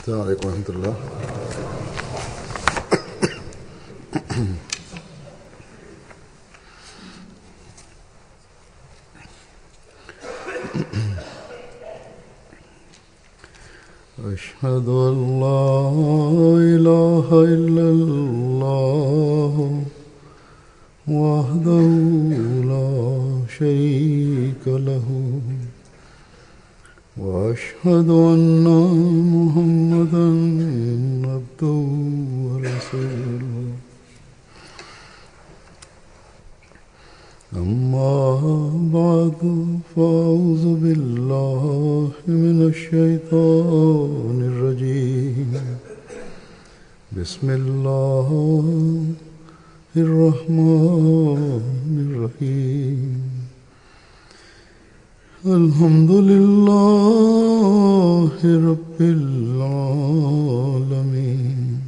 السلام عليكم ورحمة الله أشهد أن لا إله إلا الله وحده لا شريك له وأشهد أن محمدا عبده ورسوله أما بعد فأعوذ بالله من الشيطان الرجيم بسم الله الرحمن الرحيم الحمد لله رب العالمين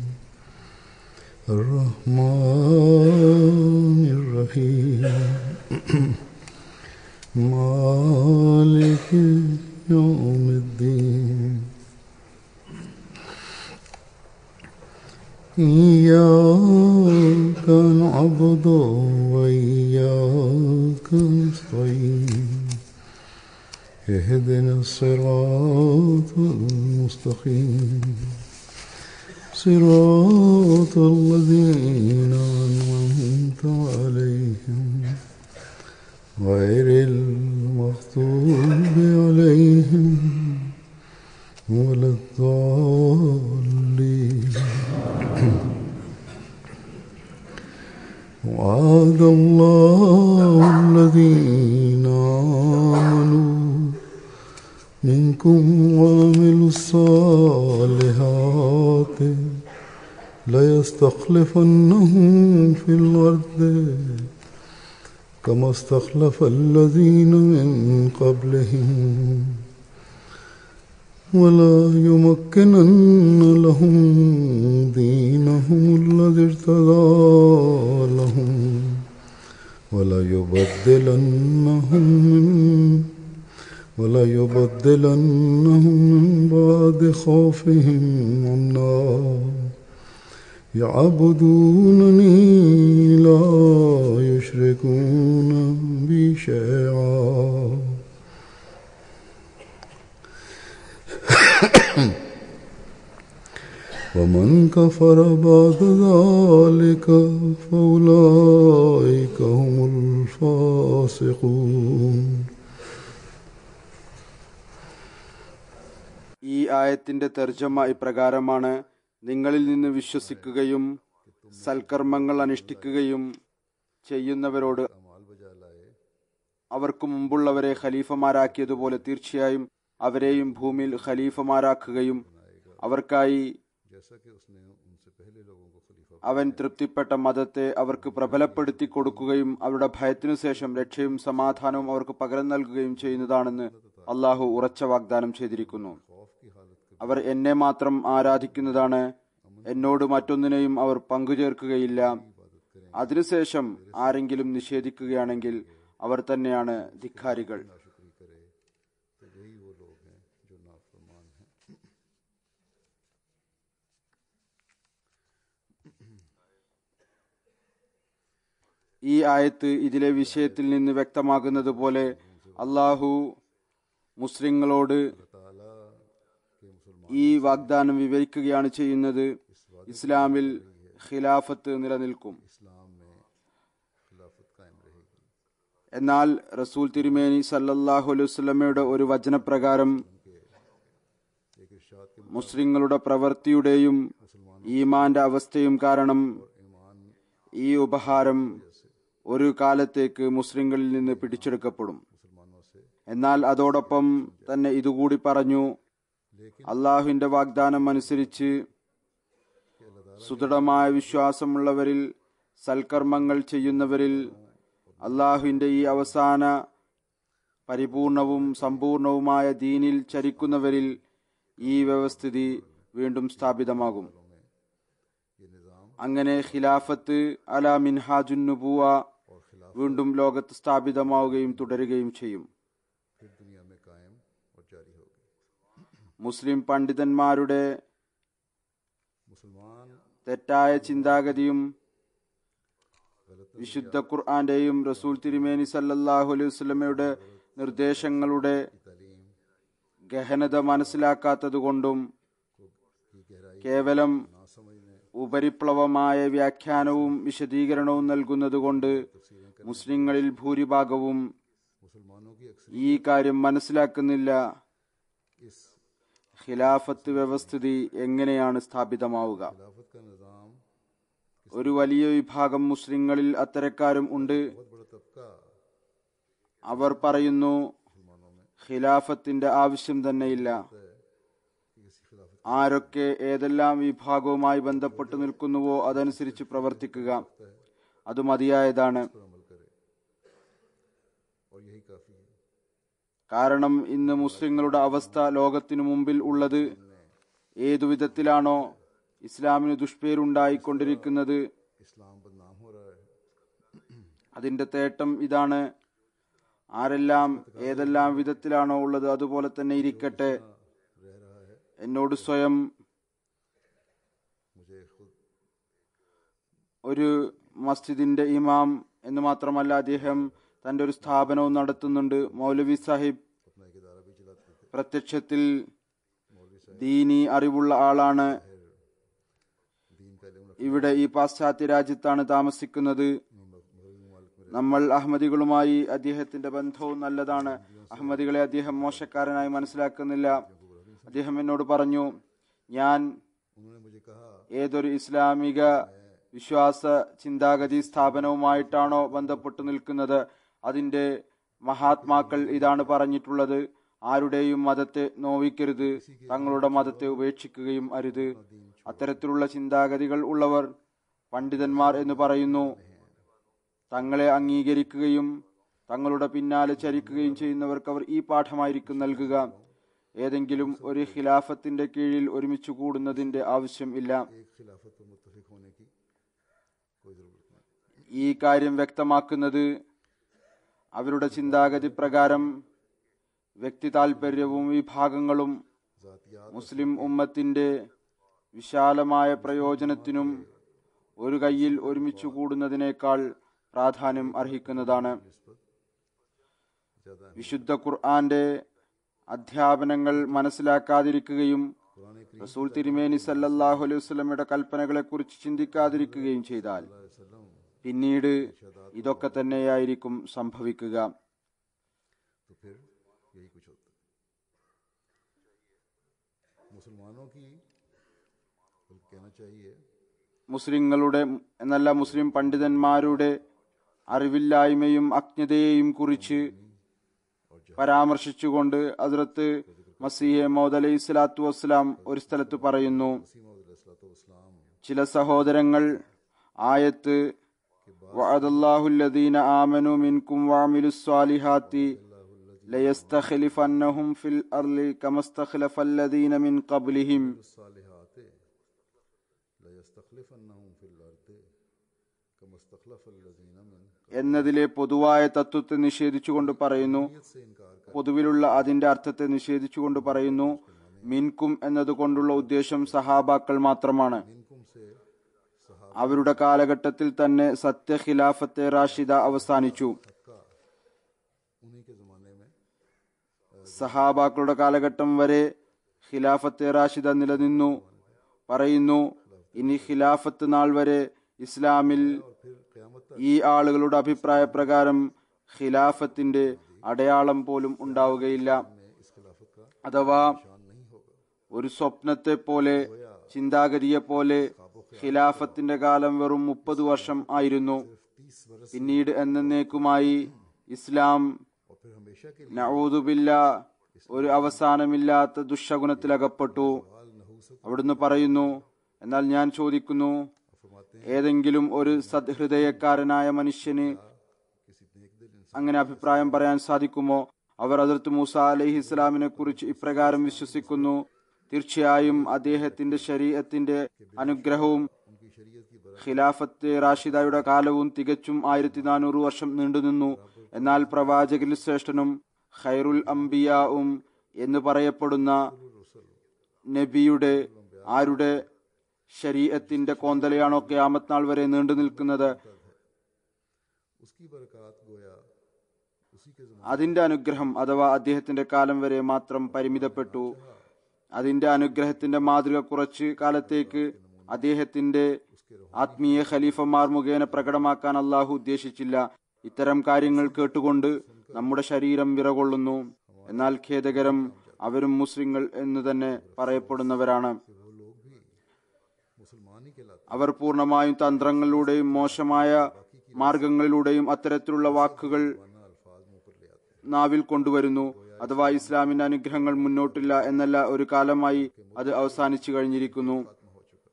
الرحمن الرحيم مالك يوم الدين إياك نعبد وإياك نستعين اهدنا الصراط المستقيم صراط الذين أنعمت عليهم غير المغضوب عليهم ولا الضالين وعد الله الذين آمنوا منكم وعملوا الصالحات ليستخلفنهم في الأرض كما استخلف الذين من قبلهم ولا يمكنن لهم دينهم الذي ارتضى لهم ولا يبدلنهم من ولا يبدلنهم من بعد خوفهم امنا يعبدونني لا يشركون بي شيئا ومن كفر بعد ذلك فأولئك هم الفاسقون ഈ ആയത്തിന്റെ തർജ്ജമ ഇപ്രകാരമാണ് നിങ്ങളിൽ നിന്ന് വിശ്വസിക്കുകയും സൽക്കർമ്മങ്ങൾ അനുഷ്ഠിക്കുകയും ചെയ്യുന്നവരോട് അവർക്ക് മുമ്പുള്ളവരെ ഖലീഫമാരാക്കിയതുപോലെ തീർച്ചയായും അവരെയും ഭൂമിയിൽ ഖലീഫമാരാക്കുകയും അവർക്കായി അവൻ തൃപ്തിപ്പെട്ട മതത്തെ അവർക്ക് പ്രബലപ്പെടുത്തി കൊടുക്കുകയും അവരുടെ ഭയത്തിനു ശേഷം രക്ഷയും സമാധാനവും അവർക്ക് പകരം നൽകുകയും ചെയ്യുന്നതാണെന്ന് അള്ളാഹു ഉറച്ച വാഗ്ദാനം ചെയ്തിരിക്കുന്നു അവർ എന്നെ മാത്രം ആരാധിക്കുന്നതാണ് എന്നോട് മറ്റൊന്നിനെയും അവർ പങ്കുചേർക്കുകയില്ല അതിനുശേഷം ആരെങ്കിലും നിഷേധിക്കുകയാണെങ്കിൽ അവർ തന്നെയാണ് ധിക്കാരികൾ ഈ ആയത്ത് ഇതിലെ വിഷയത്തിൽ നിന്ന് വ്യക്തമാകുന്നത് പോലെ അള്ളാഹു മുസ്ലിങ്ങളോട് ഈ വാഗ്ദാനം വിവരിക്കുകയാണ് ചെയ്യുന്നത് ഇസ്ലാമിൽ ഖിലാഫത്ത് നിലനിൽക്കും എന്നാൽ റസൂൽ തിരുമേനി സല്ലല്ലാഹു അലൈഹി വസല്ലമയുടെ ഒരു വചനപ്രകാരം മുസ്ലിങ്ങളുടെ പ്രവൃത്തിയുടെയും ഈമാന്റെ അവസ്ഥയും കാരണം ഈ ഉപഹാരം ഒരു കാലത്തേക്ക് മുസ്ലിങ്ങളിൽ നിന്ന് പിടിച്ചെടുക്കപ്പെടും എന്നാൽ അതോടൊപ്പം തന്നെ ഇതുകൂടി പറഞ്ഞു അള്ളാഹുവിന്റെ വാഗ്ദാനം അനുസരിച്ച് സുദൃഢമായ വിശ്വാസമുള്ളവരിൽ സൽക്കർമ്മങ്ങൾ ചെയ്യുന്നവരിൽ അള്ളാഹുവിന്റെ ഈ അവസാന പരിപൂർണവും സമ്പൂർണവുമായ ദീനിൽ ചരിക്കുന്നവരിൽ ഈ വ്യവസ്ഥിതി വീണ്ടും സ്ഥാപിതമാകും അങ്ങനെ ഖിലാഫത്ത് അല മിൻഹാജുൻ നുബുവ വീണ്ടും ലോകത്ത് സ്ഥാപിതമാവുകയും തുടരുകയും ചെയ്യും മുസ്ലിം പണ്ഡിതന്മാരുടെ मुसलमान തെറ്റായ ചിന്താഗതിയും വിശുദ്ധ ഖുർആന്റെയും റസൂൽ തിരുമേനി സല്ലല്ലാഹു അലൈഹി വസല്ലമയുടെ നിർദ്ദേശങ്ങളുടെ तालीम ഗഹനത മനസ്സിലാക്കാത്തതുകൊണ്ടും की गहराई കേവലം ना समझने ഉപരിപ്ലവമായ വ്യാഖ്യാനവും വിശദീകരണവും നൽകുന്നതുകൊണ്ട് മുസ്ലിങ്ങളിൽ ഭൂരിഭാഗവും मुसलमानों की अक्सर ഈ കാര്യം മനസ്സിലാക്കുന്നില്ല इस ഖിലാഫത്ത് വ്യവസ്ഥിതി എങ്ങനെയാണ് സ്ഥാപിതമാവുക खिलाफत का निज़ाम ഒരു വലിയ വിഭാഗം മുസ്ലിങ്ങളിൽ അത്തരക്കാരും ഉണ്ട് बहुत बड़ा तबका അവർ പറയുന്നു मुसलमानों में ഖിലാഫത്തിന്റെ ആവശ്യം തന്നെയില്ല है कि किसी खिलाफत ആരൊക്കെ ഏതെല്ലാം വിഭാഗവുമായി ബന്ധപ്പെട്ട് നിൽക്കുന്നുവോ അതനുസരിച്ച് പ്രവർത്തിക്കുക അത് മതിയായതാണ് पर अमल करे और यही काफ़ी है കാരണം ഇന്ന് മുസ്ലിങ്ങളുടെ അവസ്ഥ ലോകത്തിനു മുമ്പിൽ ഉള്ളത് ഏതു വിധത്തിലാണോ ഇസ്ലാമിന് ദുഷ്പേരുണ്ടായിക്കൊണ്ടിരിക്കുന്നത് इस्लाम बदनाम हो रहा है അതിന്റെ തേട്ടം ഇതാണ് ആരെല്ലാം ഏതെല്ലാം വിധത്തിലാണോ ഉള്ളത് അതുപോലെ തന്നെ ഇരിക്കട്ടെ रह रहा है എന്നോട് സ്വയം मुझे खुद ഒരു മസ്ജിദിന്റെ ഇമാം എന്ന് മാത്രമല്ല അദ്ദേഹം തന്റെ ഒരു സ്ഥാപനവും നടത്തുന്നുണ്ട് മൗലവി സാഹിബ് अपना एक इदारा भी चलाते थे പ്രത്യക്ഷത്തിൽ मौलवी साहब ദീനി അറിവുള്ള ആളാണ് दीन का इल्म ഇവിടെ ഈ പാശ്ചാത്യ രാജ്യത്താണ് താമസിക്കുന്നത് मगरबी ममालिक में നമ്മൾ അഹമ്മദികളുമായി അദ്ദേഹത്തിന്റെ ബന്ധവും നല്ലതാണ് അഹമ്മദികളെ അദ്ദേഹം മോശക്കാരനായി മനസ്സിലാക്കുന്നില്ല അദ്ദേഹം എന്നോട് പറഞ്ഞു ഞാൻ उन्होंने मुझे कहा ഏതൊരു ഇസ്ലാമിക വിശ്വാസ ചിന്താഗതി സ്ഥാപനവുമായിട്ടാണോ ബന്ധപ്പെട്ടു നിൽക്കുന്നത് അതിന്റെ മഹാത്മാക്കൾ ഇതാണ് പറഞ്ഞിട്ടുള്ളത് ആരുടെയും മതത്തെ നോവിക്കരുത് തങ്ങളുടെ മതത്തെ ഉപേക്ഷിക്കുകയും അരുത് അത്തരത്തിലുള്ള ചിന്താഗതികൾ ഉള്ളവർ പണ്ഡിതന്മാർ എന്ന് പറയുന്നു തങ്ങളെ അംഗീകരിക്കുകയും തങ്ങളുടെ പിന്നാലെ ചരിക്കുകയും ചെയ്യുന്നവർക്ക് അവർ ഈ പാഠമായിരിക്കും നൽകുക ഏതെങ്കിലും ഒരു ഖിലാഫത്തിന്റെ കീഴിൽ ഒരുമിച്ച് കൂടുന്നതിന്റെ ആവശ്യം ഇല്ല एक खिलाफत पर मुतफिक होने की कोई ज़रूरत नहीं ഈ കാര്യം വ്യക്തമാക്കുന്നത് അവരുടെ ചിന്താഗതി പ്രകാരം വ്യക്തി താൽപര്യവും വിഭാഗങ്ങളും ज़ातियात മുസ്ലിം ഉമ്മത്തിന്റെ വിശാലമായ പ്രയോജനത്തിനും ഒരു കയ്യിൽ ഒരുമിച്ച് കൂടുന്നതിനേക്കാൾ പ്രാധാന്യം അർഹിക്കുന്നതാണ് नस्बत ज़्यादा വിശുദ്ധ ഖുർആന്റെ അധ്യാപനങ്ങൾ മനസ്സിലാക്കാതിരിക്കുകയും कुरान करीम റസൂൽ തിരുമേനി സല്ലല്ലാഹു അലൈഹി വസല്ലമയുടെ കൽപ്പനകളെ കുറിച്ച് ചിന്തിക്കാതിരിക്കുകയും ചെയ്താൽ वसल्लम പിന്നീട് ഇതൊക്കെ തന്നെയായിരിക്കും സംഭവിക്കുക तो फिर यही कुछ होता है मुसलमानों की बल्कि कहना चाहिए മുസ്ലിങ്ങളുടെ എന്നല്ല മുസ്ലിം പണ്ഡിതന്മാരുടെ അറിവില്ലായ്മയും അജ്ഞതയെയും കുറിച്ച് പരാമർശിച്ചുകൊണ്ട് ഹസ്രത്ത് മസീഹെ മൗദ് അലൈഹി സ്വലാത്തു വസ്സലാം ഒരു സ്ഥലത്ത് പറയുന്നു वसीम ചില സഹോദരങ്ങൾ ആയത്ത് വഅദല്ലാഹുല്ലദീന ആമനു മിൻകും വഅമിലുസ് സ്വാലിഹാത്തി ലയസ്തഖലിഫന്നഹും ഫിൽ അർളി കമസ്തഖലഫല്ലദീന മിൻ ഖബ്ലിഹിം सालिहात लयस्तखलिफन्नहुम फिल अर्द कम इस्तखलफल्लज़ीन मिन എന്നതിലെ പൊതുവായ തത്വത്തെ നിഷേധിച്ചുകൊണ്ട് പറയുന്നു से इनकार कर പൊതുവിലുള്ള അതിന്റെ അർത്ഥത്തെ നിഷേധിച്ചുകൊണ്ട് പറയുന്നു മിൻകും എന്നതുകൊണ്ടുള്ള ഉദ്ദേശം സഹാബാക്കൾ മാത്രമാണ് इनकुम से सहाबा അവരുടെ കാലഘട്ടത്തിൽ തന്നെ സത്യ ഖിലാഫത്തെ റാഷിദ അവസാനിച്ചു का उन्हीं के ज़माने में സഹാബാക്കളുടെ കാലഘട്ടം വരെ ഖിലാഫത്തെ റാഷിദ നിലനിന്നു പറയുന്നു ഇനി ഖിലാഫത്ത് നാൾ വരെ ഇസ്ലാമിൽ फिर क़यामत तक ഈ ആളുകളുടെ അഭിപ്രായ പ്രകാരം ഖിലാഫത്തിന്റെ അടയാളം പോലും ഉണ്ടാവുകയില്ല में इस खिलाफत का അഥവാ निशान नहीं होगा ഒരു സ്വപ്നത്തെ പോലെ ചിന്താഗതിയെ പോലെ ഖിലാഫത്തിന്റെ കാലം വെറും മുപ്പത് വർഷം ആയിരുന്നു तीस बरस പിന്നീട് എന്നേക്കുമായി ഇസ്ലാം और फिर हमेशा के लिए നഊദുബില്ല ഒരു അവസാനമില്ലാത്ത ദുഷഗുണത്തിലകപ്പെട്ടു हाल नहूसत അവിടുന്ന് പറയുന്നു എന്നാൽ ഞാൻ ചോദിക്കുന്നു फरमाते ഏതെങ്കിലും ഒരു സദ്ഹൃദയക്കാരനായ മനുഷ്യന് किसी नेक दिल इंसान അങ്ങനെ അഭിപ്രായം പറയാൻ സാധിക്കുമോ അവർ അതിർത്ത് മൂസ അലൈഹി ഇസ്ലാമിനെ കുറിച്ച് ഇപ്രകാരം വിശ്വസിക്കുന്നു തീർച്ചയായും അദ്ദേഹത്തിന്റെ ശരീരത്തിന്റെ അനുഗ്രഹവും उनकी शरीयत की बरकत ഖിലാഫത്ത് റാഷിദയുടെ കാലവും തികച്ചും ആയിരത്തി നാനൂറ് വർഷം നീണ്ടുനിന്നു എന്നാൽ പ്രവാചകരിൽ ശ്രേഷ്ഠനും ഖൈറുൽ അംബിയാവും എന്ന് പറയപ്പെടുന്ന നബിയുടെ ആരുടെ ശരീരത്തിന്റെ കോന്തലയാണോ ക്യാമത്ത് നാൾ വരെ നീണ്ടു നിൽക്കുന്നത് उसकी बरकत गोया उसी के जमाने അതിന്റെ അനുഗ്രഹം അഥവാ അദ്ദേഹത്തിന്റെ കാലം വരെ മാത്രം പരിമിതപ്പെട്ടു അതിന്റെ അനുഗ്രഹത്തിന്റെ മാതൃക കുറച്ച് കാലത്തേക്ക് അദ്ദേഹത്തിന്റെ ആത്മീയ ഖലീഫമാർ മുഖേന പ്രകടമാക്കാൻ അള്ളാഹു ഉദ്ദേശിച്ചില്ല ഇത്തരം കാര്യങ്ങൾ കേട്ടുകൊണ്ട് നമ്മുടെ ശരീരം വിറകൊള്ളുന്നു എന്നാൽ ഖേദകരം അവരും മുസ്ലിങ്ങൾ എന്ന് തന്നെ പറയപ്പെടുന്നവരാണ് कि वो लोग भी मुसलमान ही कहलाते അവർ പൂർണ്ണമായും തന്ത്രങ്ങളിലൂടെയും മോശമായ മാർഗങ്ങളിലൂടെയും അത്തരത്തിലുള്ള വാക്കുകൾ हैं अल्फाज मुंह पर ले आते हैं നാവിൽ കൊണ്ടുവരുന്നു അഥവാ ഇസ്ലാമിന്റെ അനുഗ്രഹങ്ങൾ മുന്നോട്ടില്ല എന്നല്ല ഒരു കാലമായി അത് അവസാനിച്ചു കഴിഞ്ഞിരിക്കുന്നു खत्म हो चुका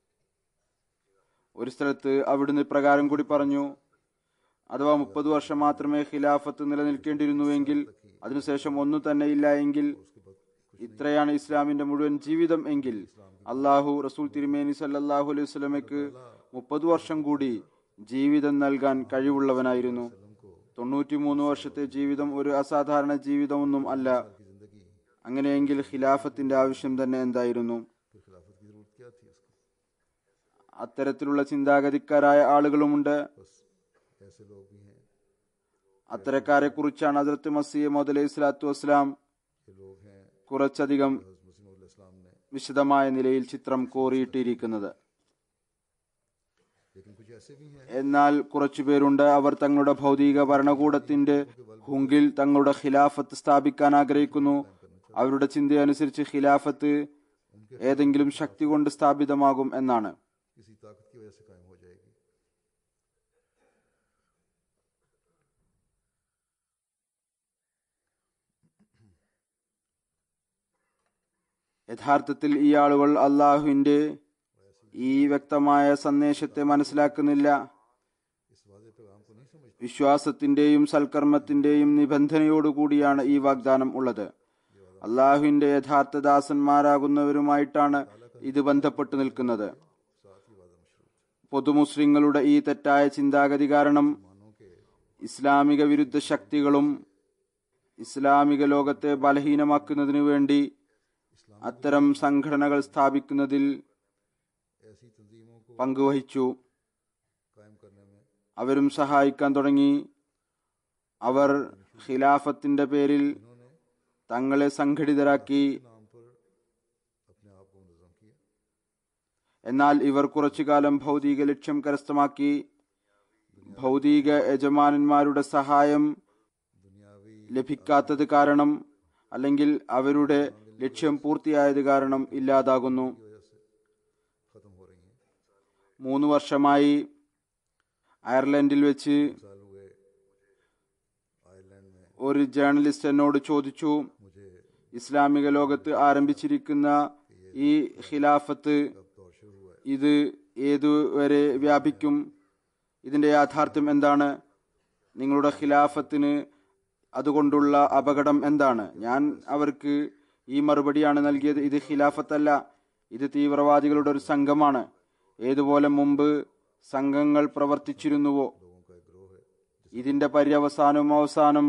ഒരു സ്ഥലത്ത് അവിടുന്ന് ഇപ്രകാരം കൂടി പറഞ്ഞു അഥവാ മുപ്പത് വർഷം മാത്രമേ ഖിലാഫത്ത് നിലനിൽക്കേണ്ടിയിരുന്നുവെങ്കിൽ അതിനുശേഷം ഒന്നും തന്നെ ഇല്ല എങ്കിൽ ഇത്രയാണ് ഇസ്ലാമിന്റെ മുഴുവൻ ജീവിതം എങ്കിൽ അള്ളാഹു റസൂൽ തിരുമേനി സല്ലല്ലാഹു അലൈഹി വസല്ലമയ്ക്ക് മുപ്പത് വർഷം കൂടി ജീവിതം നൽകാൻ കഴിവുള്ളവനായിരുന്നു തൊണ്ണൂറ്റിമൂന്ന് വർഷത്തെ ജീവിതം ഒരു അസാധാരണ ജീവിതമൊന്നും അല്ല की जिंदगी അങ്ങനെയെങ്കിൽ ഖിലാഫത്തിന്റെ ആവശ്യം തന്നെ എന്തായിരുന്നു फिर खिलाफत की जरूरत क्या थी उसको അത്തരത്തിലുള്ള ചിന്താഗതിക്കാരായ ആളുകളുമുണ്ട് बस ऐसे लोग भी हैं അത്തരക്കാരെ കുറിച്ചാണ് ഹസരത്ത് മസീഹ് മോദ് അലൈഹി സ്വലാത്തു വസ്സലാം ये लोग हैं കുറച്ചധികം हज़रत मसीह इस्लाम ने വിശദമായ നിലയിൽ ചിത്രം കോറിയിട്ടിരിക്കുന്നത് लेकिन कुछ ऐसे भी हैं എന്നാൽ കുറച്ചുപേരുണ്ട് അവർ തങ്ങളുടെ ഭൗതിക ഭരണകൂടത്തിന്റെ ഹുങ്കിൽ തങ്ങളുടെ ഖിലാഫത്ത് സ്ഥാപിക്കാൻ ആഗ്രഹിക്കുന്നു അവരുടെ ചിന്തയനുസരിച്ച് ഖിലാഫത്ത് ഏതെങ്കിലും ശക്തി കൊണ്ട് സ്ഥാപിതമാകും എന്നാണ് किसी ताकत की वजह से कायम हो जाएगी യഥാർത്ഥത്തിൽ ഈ ആളുകൾ അള്ളാഹുവിന്റെ ഈ വ്യക്തമായ സന്ദേശത്തെ മനസ്സിലാക്കുന്നില്ല इस वादे पैगाम को नहीं समझते വിശ്വാസത്തിന്റെയും സൽക്കർമ്മത്തിന്റെയും നിബന്ധനയോടുകൂടിയാണ് ഈ വാഗ്ദാനം ഉള്ളത് അള്ളാഹുവിന്റെ യഥാർത്ഥ ദാസന്മാരാകുന്നവരുമായിട്ടാണ് ഇത് ബന്ധപ്പെട്ടു നിൽക്കുന്നത് साथ ही वादा मशरूत പൊതുമുസ്ലിങ്ങളുടെ ഈ തെറ്റായ ചിന്താഗതി കാരണം मानों के ഇസ്ലാമിക വിരുദ്ധ ശക്തികളും ഇസ്ലാമിക ലോകത്തെ ബലഹീനമാക്കുന്നതിനു വേണ്ടി അത്തരം സംഘടനകൾ സ്ഥാപിക്കുന്നതിൽ ऐसी तंजीमों को പങ്കുവഹിച്ചു कायम करने में അവരും സഹായിക്കാൻ തുടങ്ങി അവർ ഖിലാഫത്തിന്റെ പേരിൽ उन्होंने തങ്ങളെ സംഘടിതരാക്കി नाम पर अपने आप को मुनज़म किया എന്നാൽ ഇവർ കുറച്ചു കാലം ഭൗതിക ലക്ഷ്യം കരസ്ഥമാക്കി ഭൗതിക യജമാനന്മാരുടെ സഹായം दुनियावी ലഭിക്കാത്തത് കാരണം അല്ലെങ്കിൽ അവരുടെ ലക്ഷ്യം പൂർത്തിയായത് കാരണം ഇല്ലാതാകുന്നു की वजह से ख़त्म हो रही हैं മൂന്ന് വർഷമായി അയർലൻഡിൽ വെച്ച് साल हुए आयरलैंड में ഒരു ജേർണലിസ്റ്റ് എന്നോട് ചോദിച്ചു मुझे ഇസ്ലാമിക ലോകത്ത് ആരംഭിച്ചിരിക്കുന്ന ഈ ഖിലാഫത്ത് अब दौर शुरू हुआ है ഇത് ഏതുവരെ വ്യാപിക്കും ഇതിന്റെ യാഥാർത്ഥ്യം എന്താണ് നിങ്ങളുടെ ഖിലാഫത്തിന് അതുകൊണ്ടുള്ള അപകടം എന്താണ് ഞാൻ അവർക്ക് ഈ മറുപടിയാണ് നൽകിയത് ഇത് ഖിലാഫത്തല്ല ഇത് തീവ്രവാദികളുടെ ഒരു സംഘമാണ് ഏതുപോലെ മുമ്പ് സംഘങ്ങൾ പ്രവർത്തിച്ചിരുന്നുവോ लोगों का एक ग्रोह है ഇതിന്റെ പര്യവസാനവും അവസാനം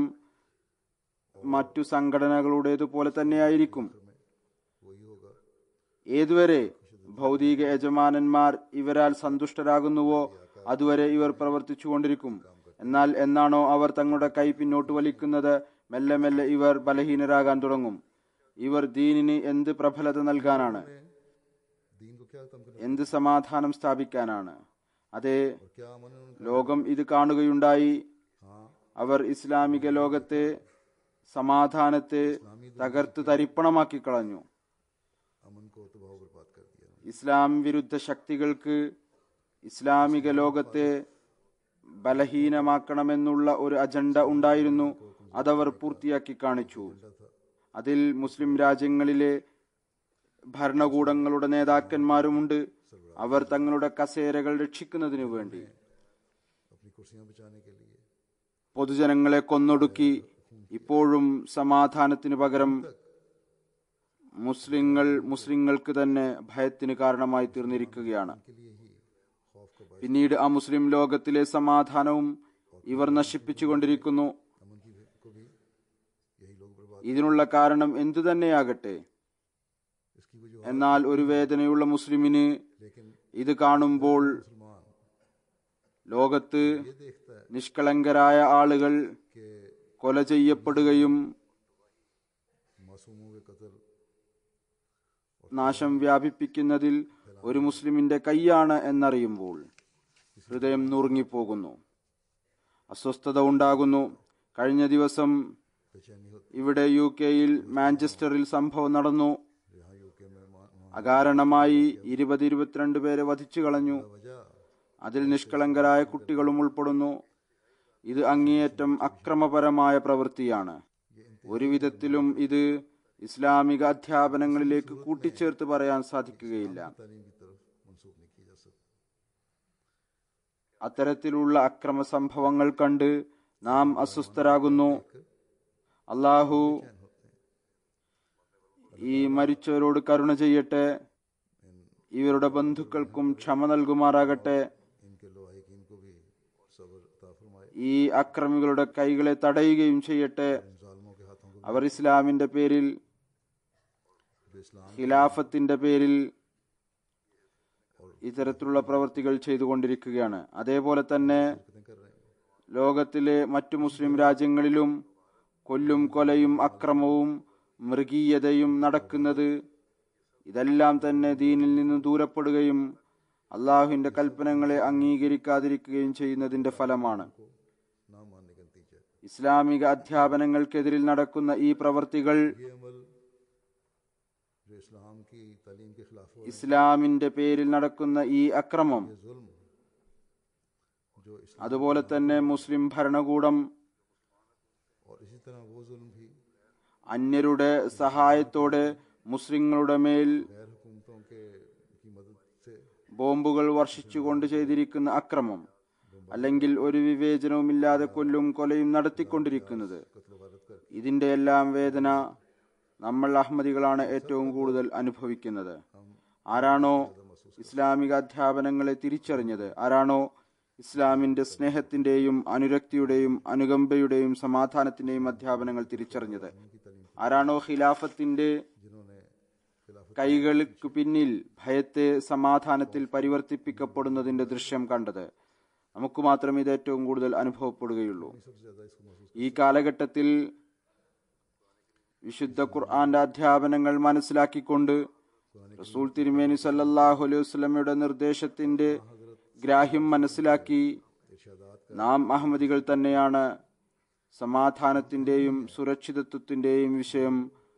മറ്റു സംഘടനകളുടേതുപോലെ തന്നെയായിരിക്കും वही होगा ഏതുവരെ ഭൗതിക യജമാനന്മാർ ഇവരാൽ സന്തുഷ്ടരാകുന്നുവോ അതുവരെ ഇവർ പ്രവർത്തിച്ചുകൊണ്ടിരിക്കും എന്നാൽ എന്നാണോ അവർ തങ്ങളുടെ കൈ പിന്നോട്ട് വലിക്കുന്നത് മെല്ലെ മെല്ലെ ഇവർ ബലഹീനരാകാൻ തുടങ്ങും ഇവർ ദീനിന് എന്ത് പ്രബലത നൽകാനാണ് दीन को क्या खत्म करना എന്ത് സമാധാനം സ്ഥാപിക്കാനാണ് അതെ और क्या अमन है उनका ലോകം ഇത് കാണുകയുണ്ടായി हाँ അവർ ഇസ്ലാമിക ലോകത്തെ സമാധാനത്തെ തകർത്ത് തരിപ്പണമാക്കി കളഞ്ഞു अमन को तबाह बर्बाद कर दिया ഇസ്ലാം വിരുദ്ധ ശക്തികൾക്ക് ഇസ്ലാമിക ലോകത്തെ ബലഹീനമാക്കണമെന്നുള്ള ഒരു അജണ്ട ഉണ്ടായിരുന്നു അതവർ പൂർത്തിയാക്കി കാണിച്ചു അതിൽ മുസ്ലിം രാജ്യങ്ങളിലെ ഭരണകൂടങ്ങളുടെ നേതാക്കന്മാരുമുണ്ട് അവർ തങ്ങളുടെ കസേരകൾ രക്ഷിക്കുന്നതിനു വേണ്ടി अपनी कुर्सियां बचाने के लिए പൊതുജനങ്ങളെ കൊന്നൊടുക്കി ഇപ്പോഴും സമാധാനത്തിന് പകരം മുസ്ലിങ്ങൾ മുസ്ലിങ്ങൾക്ക് തന്നെ ഭയത്തിന് കാരണമായി തീർന്നിരിക്കുകയാണ് के लिए ही खौफ का बायस പിന്നീട് ആ मुस्लिം ലോകത്തിലെ സമാധാനവും ഇവർ നശിപ്പിച്ചുകൊണ്ടിരിക്കുന്നു अमन की को भी यही लोग बर्बाद ഇതിനുള്ള കാരണം എന്തു തന്നെയാകട്ടെ इसकी वजह എന്നാൽ ഒരു വേദനയുള്ള മുസ്ലിമിന് लेकिन ഇത് കാണുമ്പോൾ मुसलमान ലോകത്ത് ये देखता है നിഷ്കളങ്കരായ ആളുകൾ कि കൊല ചെയ്യപ്പെടുകയും मासूमों के कत्ल നാശം വ്യാപിപ്പിക്കുന്നതിൽ ഒരു മുസ്ലിമിന്റെ കൈയാണ് എന്നറിയുമ്പോൾ ഹൃദയം നുറുങ്ങിപ്പോകുന്നു അസ്വസ്ഥത ഉണ്ടാകുന്നു കഴിഞ്ഞ ദിവസം बेचैनी होती ഇവിടെ യു കെയിൽ മാഞ്ചസ്റ്ററിൽ സംഭവം നടന്നു है यहाँ यूके में मा- वहाँ അകാരണമായി ഇരുപത് ഇരുപത്തിരണ്ട് പേരെ വധിച്ചു കളഞ്ഞു वजह അതിൽ നിഷ്കളങ്കരായ കുട്ടികളും ഉൾപ്പെടുന്നു ഇത് അങ്ങേയറ്റം അക്രമപരമായ പ്രവൃത്തിയാണ് ഒരു വിധത്തിലും ഇത് ഇസ്ലാമിക അധ്യാപനങ്ങളിലേക്ക് കൂട്ടിച്ചേർത്ത് പറയാൻ സാധിക്കുകയില്ല तालीम की तरफ मंसूब नहीं की जा सकती അത്തരത്തിലുള്ള അക്രമ സംഭവങ്ങൾ കണ്ട് നാം അസ്വസ്ഥരാകുന്നു അള്ളാഹു ഈ മരിച്ചവരോട് കരുണ ചെയ്യട്ടെ ഇവരുടെ ബന്ധുക്കൾക്കും ക്ഷമ നൽകുമാറാകട്ടെ इनके लोहाइकीन को भी सब्र अता फरमाए ഈ അക്രമികളുടെ കൈകളെ തടയുകയും ചെയ്യട്ടെ इन जालमों के हाथों को അവർ ഇസ്ലാമിന്റെ പേരിൽ जो इस्लाम ഖിലാഫത്തിന്റെ പേരിൽ ഇത്തരത്തിലുള്ള പ്രവൃത്തികൾ ചെയ്തുകൊണ്ടിരിക്കുകയാണ് അതേപോലെ തന്നെ हरकतें कर रहे हैं ലോകത്തിലെ മറ്റു മുസ്ലിം രാജ്യങ്ങളിലും കൊല്ലും കൊലയും അക്രമവും മൃഗീയതയും നടക്കുന്നത് ഇതെല്ലാം തന്നെ ദീനിൽ നിന്ന് ദൂരപ്പെടുകയും അള്ളാഹുവിന്റെ കൽപ്പനകളെ അംഗീകരിക്കാതിരിക്കുകയും ചെയ്യുന്നതിന്റെ ഫലമാണ് को ना मानने का नतीजा है ഇസ്ലാമിക അധ്യാപനങ്ങൾക്കെതിരിൽ നടക്കുന്ന ഈ പ്രവർത്തികൾ ये अमल जो इस्लाम की तालीम के खिलाफ हो ഇസ്ലാമിന്റെ പേരിൽ നടക്കുന്ന ഈ അക്രമം ये जुल्म जो इस्लाम അതുപോലെ തന്നെ മുസ്ലിം ഭരണകൂടം और इसी तरह वो जुल्म भी അന്യരുടെ സഹായത്തോടെ മുസ്ലിങ്ങളുടെ മേൽ गैर हुकूमतों के की मदद से ബോംബുകൾ വർഷിച്ചുകൊണ്ട് ചെയ്തിരിക്കുന്ന അക്രമം അല്ലെങ്കിൽ ഒരു വിവേചനവുമില്ലാതെ കൊല്ലും കൊലയും നടത്തിക്കൊണ്ടിരിക്കുന്നത് कत्ल वारत कर ഇതിന്റെ എല്ലാം വേദന നമ്മൾ അഹമ്മദികളാണ് ഏറ്റവും കൂടുതൽ അനുഭവിക്കുന്നത് ആരാണോ ഇസ്ലാമിക അധ്യാപനങ്ങളെ തിരിച്ചറിഞ്ഞത് ആരാണോ ഇസ്ലാമിന്റെ സ്നേഹത്തിന്റെയും അനുരക്തിയുടെയും അനുകമ്പയുടെയും സമാധാനത്തിന്റെയും അധ്യാപനങ്ങൾ തിരിച്ചറിഞ്ഞത് ആരാണോ ഖിലാഫത്തിന്റെ जिन्होंने खिलाफत കൈകൾക്ക് പിന്നിൽ ഭയത്തെ സമാധാനത്തിൽ പരിവർത്തിപ്പിക്കപ്പെടുന്നതിന്റെ ദൃശ്യം കണ്ടത് നമുക്ക് മാത്രമേ ഇത് ഏറ്റവും കൂടുതൽ അനുഭവപ്പെടുകയുള്ളൂ सबसे ज्यादा इसको महसूस ഈ കാലഘട്ടത്തിൽ വിശുദ്ധ ഖുർആന്റെ അധ്യാപനങ്ങൾ മനസ്സിലാക്കിക്കൊണ്ട് റസൂൽ തിരുമേനി സല്ലല്ലാഹു അലൈഹി വസല്ലമയുടെ നിർദ്ദേശത്തിന്റെ ഗ്രാഹ്യം മനസ്സിലാക്കി इरशादात നാം അഹമ്മദികൾ തന്നെയാണ് സമാധാനത്തിന്റെയും സുരക്ഷിതത്വത്തിന്റെയും വിഷയം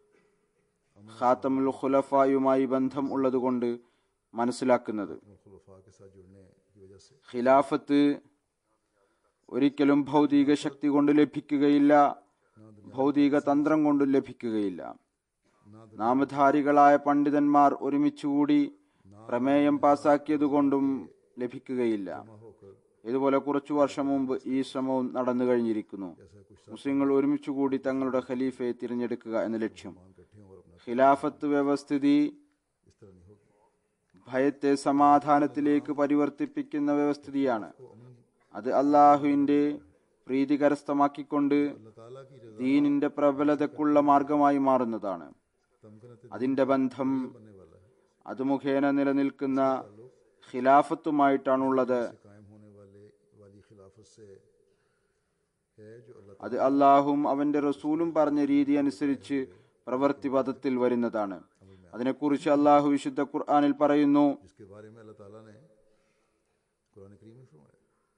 ഖാത്തമുൽ ഖുലഫായുമായി ബന്ധം ഉള്ളതുകൊണ്ട് മനസ്സിലാക്കുന്നത് खुलफा के साथ जुड़ने की वजह से ഖിലാഫത്ത് ഒരിക്കലും ഭൗതിക ശക്തി കൊണ്ട് ലഭിക്കുകയില്ല ഭൗതിക തന്ത്രം കൊണ്ട് ലഭിക്കുകയില്ല നാമധാരികളായ പണ്ഡിതന്മാർ ഒരുമിച്ചുകൂടി പ്രമേയം പാസാക്കിയതുകൊണ്ടും ലഭിക്കുകയില്ല ഇതുപോലെ കുറച്ചു വർഷം മുമ്പ് ഈ ശ്രമവും നടന്നു കഴിഞ്ഞിരിക്കുന്നു മുസ്ലിങ്ങൾ ഒരുമിച്ചുകൂടി തങ്ങളുടെ ഖലീഫയെ തിരഞ്ഞെടുക്കുക എന്ന ലക്ഷ്യം इकट्ठे हों और अपना ഖിലാഫത്ത് വ്യവസ്ഥിതി इस तरह नहीं होगी ഭയത്തെ സമാധാനത്തിലേക്ക് പരിവർത്തിപ്പിക്കുന്ന വ്യവസ്ഥിതിയാണ് അത് അള്ളാഹുവിന്റെ പ്രീതി കരസ്ഥമാക്കിക്കൊണ്ട് अल्लाह ताला की रजा ദീനിന്റെ പ്രബലതക്കുള്ള മാർഗമായി മാറുന്നതാണ് तमकनत അതിന്റെ ബന്ധം बनने वाला है അത് മുഖേന നിലനിൽക്കുന്ന ഖിലാഫത്തുമായിട്ടാണുള്ളത് कायम होने वाले वाली खिलाफत से है जो अल्लाह അത് അള്ളാഹും അവന്റെ റസൂലും പറഞ്ഞ രീതി അനുസരിച്ച് പ്രവൃത്തി പദത്തിൽ വരുന്നതാണ് അതിനെക്കുറിച്ച് അള്ളാഹു വിശുദ്ധ ഖുർആാനിൽ പറയുന്നു जिसके बारे में अल्लाह ताला ने कुरान करीम में फरमाया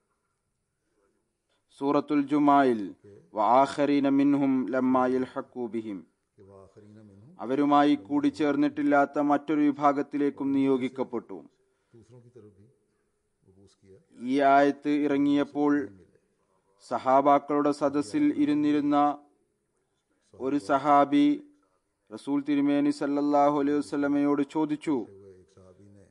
സൂറത്തുൽ ജുമായിൽ വആഖരീന മിൻഹും ലമ്മാ യൽഹഖൂ ബിഹിം कि वह आखरीना मिनहु അവരുമായി കൂടിച്ചേർന്നിട്ടില്ലാത്ത മറ്റൊരു വിഭാഗത്തിലേക്കും നിയോഗിക്കപ്പെട്ടു दूसरों की तरफ भी वबूस किया ഈ ആയത്ത് ഇറങ്ങിയപ്പോൾ സഹാബാക്കളുടെ സദസ്സിൽ ഇരുന്നിരുന്ന ഒരു സഹാബി റസൂൽ തിരുമേനി സല്ലല്ലാഹു അലൈഹി വസല്ലമയോട് ചോദിച്ചു हुए एक साहबी ने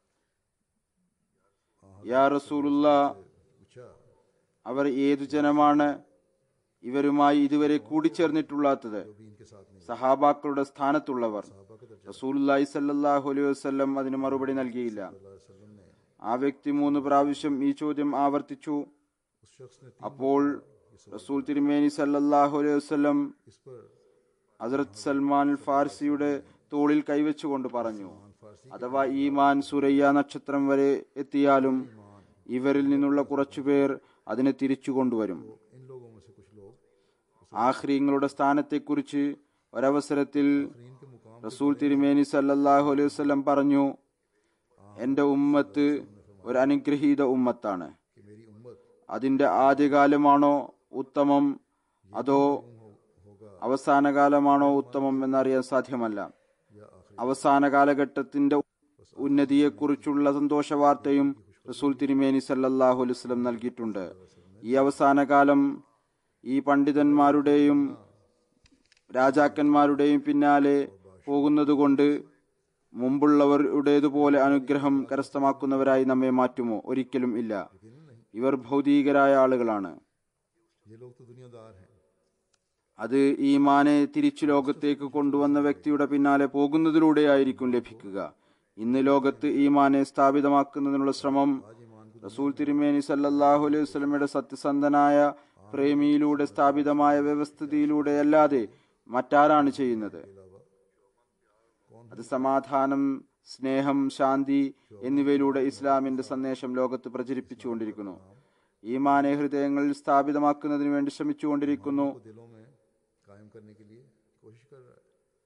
യാ റസൂലുള്ള पूछा അവർ ഏതു ജനമാണ് ഇവരുമായി ഇതുവരെ കൂടിച്ചേർന്നിട്ടുള്ളാത്തത് भी इनके साथ नहीं സഹാബാക്കളുടെ സ്ഥാനത്തുള്ളവർ साहबा का दर्जा റസൂലുള്ളാഹി സല്ലല്ലാഹു അലൈഹി വസല്ലം അതിന് മറുപടി നൽകിയില്ല अल्लाह वसल्लम ने ആ വ്യക്തി മൂന്ന് പ്രാവശ്യം ഈ ചോദ്യം ആവർത്തിച്ചു उस शख्स ने അപ്പോൾ റസൂൽ തിരുമേനി സല്ലല്ലാഹു അലൈഹി വസല്ലം इस पर ഹസ്രത് സൽമാൻ അൽ ഫാർസിയുടെ തോളിൽ കൈവച്ചുകൊണ്ട് പറഞ്ഞു मान फारसी അഥവാ ഈമാൻ സുരയ്യ നക്ഷത്രം വരെ എത്തിയാലും ഇവരിൽ നിന്നുള്ള കുറച്ചുപേർ അതിനെ തിരിച്ചു കൊണ്ടുവരും इन लोगों में से कुछ लोग ആഹ്രീങ്ങളുടെ സ്ഥാനത്തെക്കുറിച്ച് ഒരവസരത്തിൽ इन के मुकाम റസൂൽ തിരുമേനി സല്ലല്ലാഹു അലൈഹി വസല്ലം പറഞ്ഞു എന്റെ ഉമ്മത്ത് ഒരു അനുഗ്രഹീത ഉമ്മത്താണ് कि मेरी उम्मत അതിന്റെ ആദ്യകാലമാണോ ഉത്തമം അതോ അവസാന കാലമാണോ ഉത്തമം എന്നറിയാൻ സാധ്യമല്ല या आखिरी അവസാന കാലഘട്ടത്തിന്റെ ഉന്നതിയെക്കുറിച്ചുള്ള സന്തോഷ വാർത്തയും റസൂൽ തിരുമേനി സല്ലല്ലാഹു അലൈഹി വസല്ലം നൽകിയിട്ടുണ്ട് ഈ അവസാന കാലം ഈ പണ്ഡിതന്മാരുടെയും രാജാക്കന്മാരുടെയും പിന്നാലെ പോകുന്നതുകൊണ്ട് മുമ്പുള്ളവരുടേതുപോലെ അനുഗ്രഹം കരസ്ഥമാക്കുന്നവരായി നമ്മെ മാറ്റുമോ ഒരിക്കലും ഇല്ല ഇവർ ഭൗതികരായ ആളുകളാണ് ये लोग तो दुनियादार हैं അത് ഈമാനെ തിരിച്ചു ലോകത്തേക്ക് കൊണ്ടുവന്ന വ്യക്തിയുടെ പിന്നാലെ പോകുന്നതിലൂടെയായിരിക്കും ലഭിക്കുക ഇന്ന് ലോകത്ത് ഈമാനെ സ്ഥാപിതമാക്കുന്നതിനുള്ള ശ്രമം റസൂൽ തിരുമേനി സല്ലല്ലാഹു അലൈഹി വസല്ലമയുടെ സത്യസന്ധനായ പ്രേമിയിലൂടെ സ്ഥാപിതമായ വ്യവസ്ഥിതിയിലൂടെ അല്ലാതെ മറ്റാരാണ് ചെയ്യുന്നത് അത് സമാധാനം സ്നേഹം ശാന്തി എന്നിവയിലൂടെ ഇസ്ലാമിന്റെ സന്ദേശം ലോകത്ത് പ്രചരിപ്പിച്ചുകൊണ്ടിരിക്കുന്നു ഈമാനെ ഹൃദയങ്ങളിൽ സ്ഥാപിതമാക്കുന്നതിന് വേണ്ടി ശ്രമിച്ചുകൊണ്ടിരിക്കുന്നു को दिलों में कायम करने के लिए कोशिश कर रहा है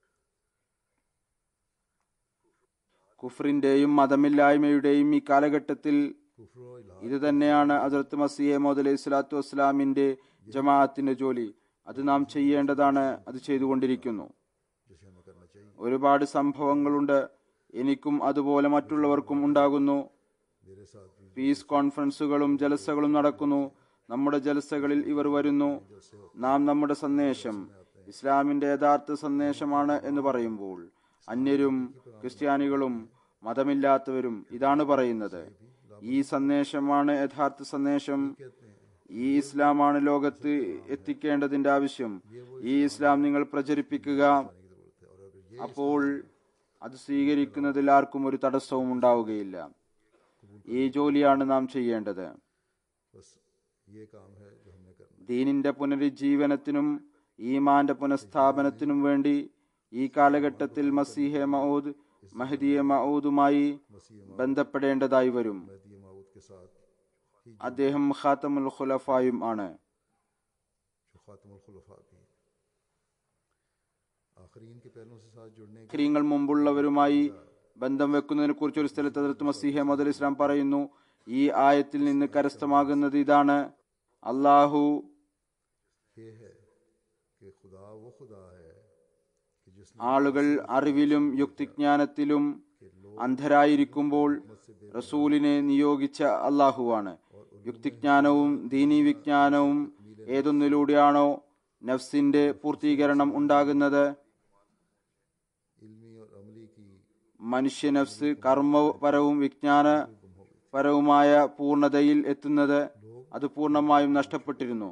കുഫറിന്റെയും മതമില്ലായ്മയുടെയും ഈ കാലഘട്ടത്തിൽ कुफर व इलाह ഇത് തന്നെയാണ് അതിർത്ത് മസിയെ മോദ് സ്വലാത്തു വസ്സലാമിന്റെ ജമാഅത്തിന്റെ ജോലി അത് നാം ചെയ്യേണ്ടതാണ് അത് ചെയ്തുകൊണ്ടിരിക്കുന്നു जिसे हमें करना चाहिए ഒരുപാട് സംഭവങ്ങളുണ്ട് എനിക്കും അതുപോലെ മറ്റുള്ളവർക്കും ഉണ്ടാകുന്നു मेरे साथ भी പീസ് കോൺഫറൻസുകളും ജലസകളും നടക്കുന്നു നമ്മുടെ ജലസകളിൽ ഇവർ വരുന്നു നാം നമ്മുടെ സന്ദേശം ഇസ്ലാമിന്റെ യഥാർത്ഥ സന്ദേശമാണ് എന്ന് പറയുമ്പോൾ അന്യരും ക്രിസ്ത്യാനികളും മതമില്ലാത്തവരും ഇതാണ് പറയുന്നത് ഈ സന്ദേശമാണ് യഥാർത്ഥ സന്ദേശം ഈ ഇസ്ലാമാണ് ലോകത്ത് എത്തിക്കേണ്ടതിന്റെ ആവശ്യം ഈ ഇസ്ലാം നിങ്ങൾ പ്രചരിപ്പിക്കുക അപ്പോൾ അത് സ്വീകരിക്കുന്നതിൽ ആർക്കും ഒരു തടസ്സവും ഉണ്ടാവുകയില്ല ഈ ജോലിയാണ് നാം ചെയ്യേണ്ടത് बस ये काम है जो हमने करना ദീനിന്റെ പുനരുജ്ജീവനത്തിനും ഈമാന്റെ പുനഃസ്ഥാപനത്തിനും വേണ്ടി ഈ കാലഘട്ടത്തിൽ മസീഹെ മൗദ് മഹദിയെ മൗദുമായി ബന്ധപ്പെടേണ്ടതായി വരും महदी माऊद के साथ ही അദ്ദേഹം ഖാത്തമുൽ ഖുലഫായും ആണ് जो खातमुल खुलफा भी हैं। आखरीन के पहलों से साथ जुड़ने के ക്രീങ്ങൾ മുമ്പുള്ളവരുമായി ബന്ധം വെക്കുന്നതിനെ കുറിച്ച് ഒരു സ്ഥലത്ത് അതിർത്ത് മസീഹെ മദൽ ഇസ്ലാം പറയുന്നു ഈ ആയത്തിൽ നിന്ന് കരസ്ഥമാകുന്നത് ഇതാണ് അള്ളാഹു ये है कि खुदा वो खुदा है कि जिसने ആളുകൾ അറിവിലും യുക്തിജ്ഞാനത്തിലും അന്ധരായിരിക്കുമ്പോൾ റസൂലിനെ നിയോഗിച്ച അള്ളാഹുവാണ് യുക്തിജ്ഞാനവും ദീനീ വിജ്ഞാനവും ഏതൊന്നിലൂടെയാണോ നഫ്സിന്റെ പൂർത്തീകരണം ഉണ്ടാകുന്നത് इल्मी और अमली की മനുഷ്യ നഫ്സ് കർമ്മപരവും വിജ്ഞാനപരവുമായ പൂർണ്ണതയിൽ എത്തുന്നത് അത് പൂർണ്ണമായും നഷ്ടപ്പെട്ടിരുന്നു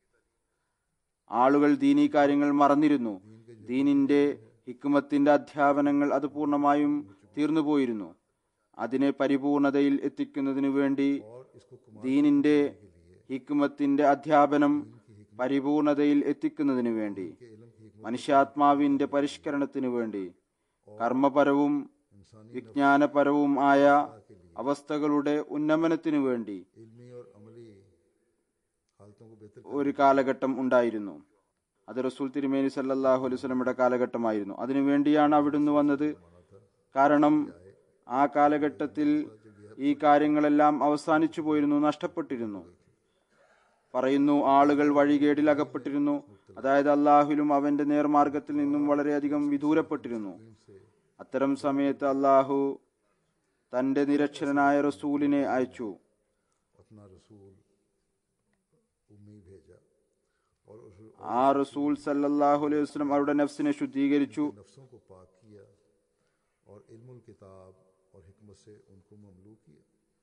ആളുകൾ ദീനീ കാര്യങ്ങൾ മറന്നിരുന്നു ദീനിന്റെ ഹിക്കുമത്തിന്റെ അധ്യാപനങ്ങൾ അത് പൂർണ്ണമായും തീർന്നുപോയിരുന്നു അതിനെ പരിപൂർണതയിൽ എത്തിക്കുന്നതിനു വേണ്ടി ദീനിന്റെ ഹിക്കുമത്തിന്റെ അധ്യാപനം പരിപൂർണതയിൽ എത്തിക്കുന്നതിനു വേണ്ടി മനുഷ്യാത്മാവിന്റെ പരിഷ്കരണത്തിനു വേണ്ടി കർമ്മപരവും വിജ്ഞാനപരവും ആയ അവസ്ഥകളുടെ ഉന്നമനത്തിനു വേണ്ടി इल्मी और अमली हालतों को बेहतर ഒരു കാലഘട്ടം ഉണ്ടായിരുന്നു അത് റസൂൽ തിരുമേനി സല്ലല്ലാഹു അലൈഹി വസല്ലമയുടെ കാലഘട്ടമായിരുന്നു അതിനുവേണ്ടിയാണ് അവിടുന്ന് വന്നത് കാരണം ആ കാലഘട്ടത്തിൽ ഈ കാര്യങ്ങളെല്ലാം അവസാനിച്ചു പോയിരുന്നു നഷ്ടപ്പെട്ടിരുന്നു പറയുന്നു ആളുകൾ വഴികേടിൽ അകപ്പെട്ടിരുന്നു അതായത് അള്ളാഹുലും അവന്റെ നേർമാർഗത്തിൽ നിന്നും വളരെയധികം വിദൂരപ്പെട്ടിരുന്നു അത്തരം സമയത്ത് അള്ളാഹു തന്റെ നിരക്ഷരനായ റസൂലിനെ അയച്ചു अपना रसूल उम्मी भेजा और उस ആ റസൂൽ സല്ലല്ലാഹു അലൈഹി വസല്ലം അവരുടെ നഫ്സിനെ ശുദ്ധീകരിച്ചു नफ्सों को पाक किया और इल्मुल किताब और हिकमत से उनको ममलू किया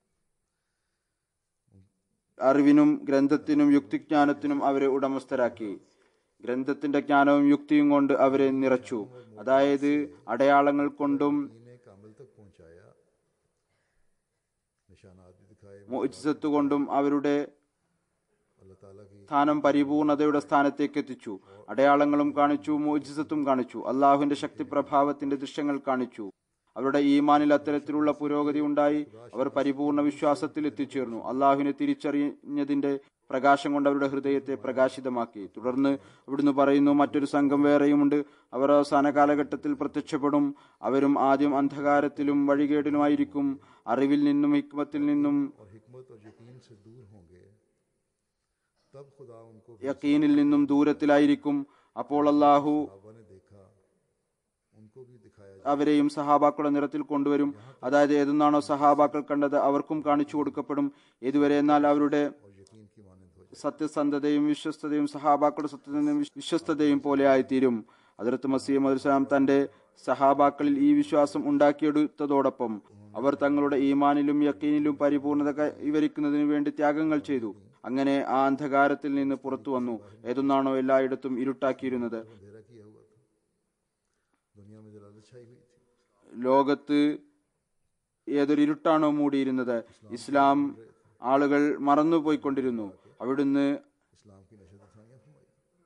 അറിവിനും ഗ്രന്ഥത്തിനും യുക്തിജ്ഞാനത്തിനും അവരെ ഉടമസ്ഥരാക്കി ഗ്രന്ഥത്തിന്റെ ജ്ഞാനവും യുക്തിയും കൊണ്ട് അവരെ നിറച്ചു അതായത് അടയാളങ്ങൾ കൊണ്ടും इन्हें कामिल तक पहुंचाया निशानात भी दिखाए മുഅ്ജിസത്ത് കൊണ്ടും അവരുടെ अल्लाह ताला की സ്ഥാനം പരിപൂർണതയുടെ സ്ഥാനത്തേക്ക് എത്തിച്ചു അടയാളങ്ങളും കാണിച്ചു മുഅ്ജിസത്തും കാണിച്ചു അള്ളാഹുവിന്റെ ശക്തി പ്രഭാവത്തിന്റെ ദൃശ്യങ്ങൾ കാണിച്ചു അവരുടെ ഈമാനിൽ അത്തരത്തിലുള്ള പുരോഗതി ഉണ്ടായി അവർ പരിപൂർണ വിശ്വാസത്തിൽ എത്തിച്ചേർന്നു അള്ളാഹുവിനെ തിരിച്ചറിഞ്ഞതിന്റെ പ്രകാശം കൊണ്ട് അവരുടെ ഹൃദയത്തെ പ്രകാശിതമാക്കി തുടർന്ന് അവിടുന്ന് പറയുന്നു മറ്റൊരു സംഘം വേറെയുമുണ്ട് അവർ അവസാന കാലഘട്ടത്തിൽ പ്രത്യക്ഷപ്പെടും അവരും ആദ്യം അന്ധകാരത്തിലും വഴികേടിലുമായിരിക്കും അറിവിൽ നിന്നും ഹിക്മത്തിൽ നിന്നും और हिकमत और यकीन से दूर होंगे तब खुदा उनको യക്കീനിൽ നിന്നും ദൂരത്തിലായിരിക്കും അപ്പോൾ അള്ളാഹു सहाबा ने देखा उनको भी दिखाया അവരെയും സഹാബാക്കളുടെ നിറത്തിൽ കൊണ്ടുവരും അതായത് ഏതെന്നാണോ സഹാബാക്കൾ കണ്ടത് അവർക്കും കാണിച്ചു കൊടുക്കപ്പെടും ഇതുവരെ എന്നാൽ അവരുടെ और यकीन की मानंद हो जाए സത്യസന്ധതയും വിശ്വസ്തതയും സഹാബാക്കളുടെ സത്യസന്ധതയും വിശ്- വിശ്വസ്തതയും പോലെ ആയിത്തീരും അതിർത്ത് മസീം അലുസലാം തന്റെ സഹാബാക്കളിൽ ഈ വിശ്വാസം ഉണ്ടാക്കിയെടുത്തതോടൊപ്പം അവർ തങ്ങളുടെ ഈമാനിലും യക്കീനിലും പരിപൂർണത കൈവരിക്കുന്നതിനു വേണ്ടി ത്യാഗങ്ങൾ ചെയ്തു അങ്ങനെ ആ അന്ധകാരത്തിൽ നിന്ന് പുറത്തു വന്നു ഏതൊന്നാണോ എല്ലായിടത്തും ഇരുട്ടാക്കിയിരുന്നത് अंधेरा किया हुआ था दुनिया में जलालत छाई हुई थी ലോകത്ത് ഏതൊരു ഇരുട്ടാണോ മൂടിയിരുന്നത് ഇസ്ലാം ആളുകൾ മറന്നുപോയിക്കൊണ്ടിരുന്നു അവിടുന്ന് इस्लाम की नशर थानियाँ फरमाई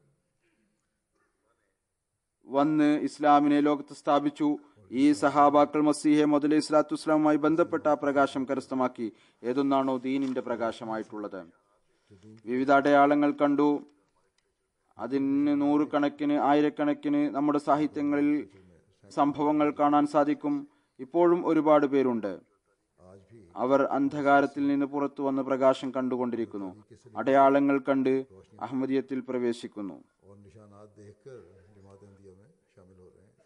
വന്ന് ഇസ്ലാമിനെ ലോകത്ത് സ്ഥാപിച്ചു ഈ സഹാബാക്കൾ മസീഹെ മുതലേ ഇസ്ലാത്തു ഇസ്ലാമുമായി ബന്ധപ്പെട്ട ആ പ്രകാശം കരസ്ഥമാക്കി ഏതൊന്നാണോ ദീനിന്റെ പ്രകാശമായിട്ടുള്ളത് വിവിധ അടയാളങ്ങൾ കണ്ടു അതിന് നൂറുകണക്കിന് ആയിരക്കണക്കിന് നമ്മുടെ സാഹിത്യങ്ങളിൽ സംഭവങ്ങൾ കാണാൻ സാധിക്കും ഇപ്പോഴും ഒരുപാട് പേരുണ്ട് आज भी അവർ അന്ധകാരത്തിൽ നിന്ന് പുറത്തു വന്ന് പ്രകാശം കണ്ടുകൊണ്ടിരിക്കുന്നു അടയാളങ്ങൾ കണ്ട് അഹമ്മദിയത്തിൽ പ്രവേശിക്കുന്നു और निशानात देखकर जमात अहमदिया में शामिल हो रहे हैं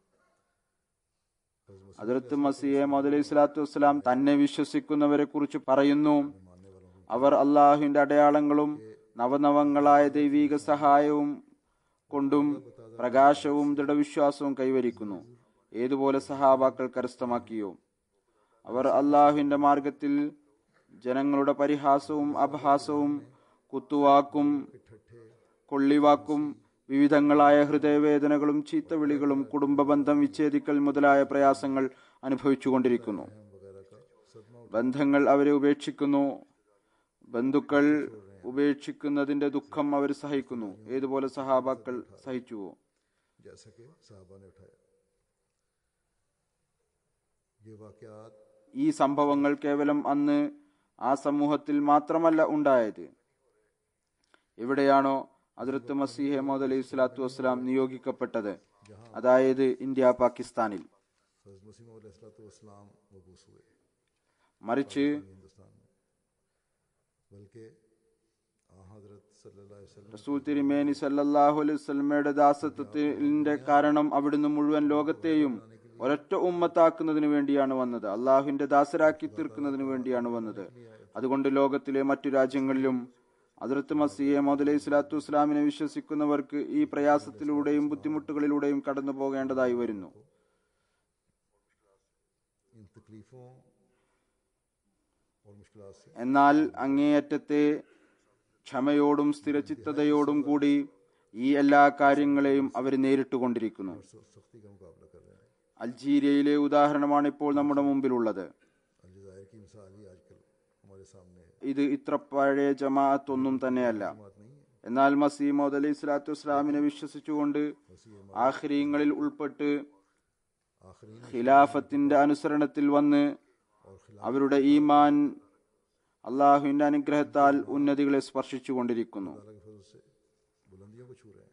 हज़रत मसीह അതിർത്ത് മസിയെ മുതലി സ്വലാത്തു വസ്സലാം തന്നെ വിശ്വസിക്കുന്നവരെ കുറിച്ച് പറയുന്നു मानने वालों को അവർ അള്ളാഹുവിന്റെ അടയാളങ്ങളും നവനവങ്ങളായ ദൈവീക സഹായവും കൊണ്ടും പ്രകാശവും ദൃഢവിശ്വാസവും കൈവരിക്കുന്നു ഏതുപോലെ സഹാബാക്കൾ കരസ്ഥമാക്കിയോ അവർ അള്ളാഹുവിന്റെ മാർഗത്തിൽ ജനങ്ങളുടെ പരിഹാസവും അപഹാസവും കുത്തുവാക്കും കൊള്ളിവാക്കും വിവിധങ്ങളായ ഹൃദയവേദനകളും ചീത്തവിളികളും കുടുംബബന്ധം വിച്ഛേദിക്കൽ മുതലായ പ്രയാസങ്ങൾ അനുഭവിച്ചുകൊണ്ടിരിക്കുന്നു वगैरह का सदमा ബന്ധങ്ങൾ അവരെ ഉപേക്ഷിക്കുന്നു ബന്ധുക്കൾ ഉപേക്ഷിക്കുന്നതിന്റെ ദുഃഖം അവർ സഹിക്കുന്നു ഏതുപോലെ സഹാബാക്കൾ സഹിച്ചുവോ जैसा कि साहबा ने उठाया ये वाकयात ഈ സംഭവങ്ങൾ കേവലം അന്ന് ആ സമൂഹത്തിൽ മാത്രമല്ല ഉണ്ടായത് എവിടെയാണോ അതിർത്ത് മസീഹെ മോദ് അലൈഹി സ്വലാത്തു വസ്സലാം നിയോഗിക്കപ്പെട്ടത് അതായത് ഇന്ത്യ പാകിസ്ഥാനിൽ हज़रत मसीह वसलाम मबूस हुए മറിച്ച് हिंदुस्तान में बल्कि आ हज़रत सल्लल्लाहु अलैहि वसल्लम റസൂൽ തിരുമേനി സല്ലല്ലാഹു അലൈഹി വസല്ലമയുടെ ദാസത്വത്തിന്റെ കാരണം അവിടുന്ന് മുഴുവൻ ലോകത്തെയും ഒരൊറ്റ ഉമ്മത്താക്കുന്നതിന് വേണ്ടിയാണ് വന്നത് അള്ളാഹുവിന്റെ ദാസരാക്കി തീർക്കുന്നതിന് വേണ്ടിയാണ് വന്നത് അതുകൊണ്ട് ലോകത്തിലെ മറ്റു രാജ്യങ്ങളിലും അതിർത്ത് മസിയെ മുതലേ സ്വലാത്തു വസ്സലാമിനെ വിശ്വസിക്കുന്നവർക്ക് ഈ പ്രയാസത്തിലൂടെയും ബുദ്ധിമുട്ടുകളിലൂടെയും കടന്നു പോകേണ്ടതായി വരുന്നു इन तकलीफ़ों और मुश्किलात से എന്നാൽ അങ്ങേയറ്റത്തെ ക്ഷമയോടും സ്ഥിരചിത്തതയോടും കൂടി ഈ എല്ലാ കാര്യങ്ങളെയും അവർ നേരിട്ടുകൊണ്ടിരിക്കുന്നു स- सख्ती का मुकाबला कर रहे हैं അൾജീരിയയിലെ ഉദാഹരണമാണ് ഇപ്പോൾ നമ്മുടെ മുമ്പിലുള്ളത് अलजायर की मिसाल ही आजकल हमारे सामने है ഇത് ഇത്ര പഴയ ജമാഅത്ത് ഒന്നും തന്നെയല്ല बात नहीं है എന്നാൽ മസീമോദ് അലി സ്വലാത്തു വസ്സലാമിനെ വിശ്വസിച്ചുകൊണ്ട് ആഖ്രീങ്ങളിൽ ഉൾപ്പെട്ട് आखिरी ഖിലാഫത്തിന്റെ അനുസരണത്തിൽ വന്ന് അവരുടെ ഈമാൻ അള്ളാഹുവിന്റെ അനുഗ്രഹത്താൽ ഉന്നതികളെ സ്പർശിച്ചുകൊണ്ടിരിക്കുന്നു अल्लाह के फजल से बुलंदियों को छू रहे हैं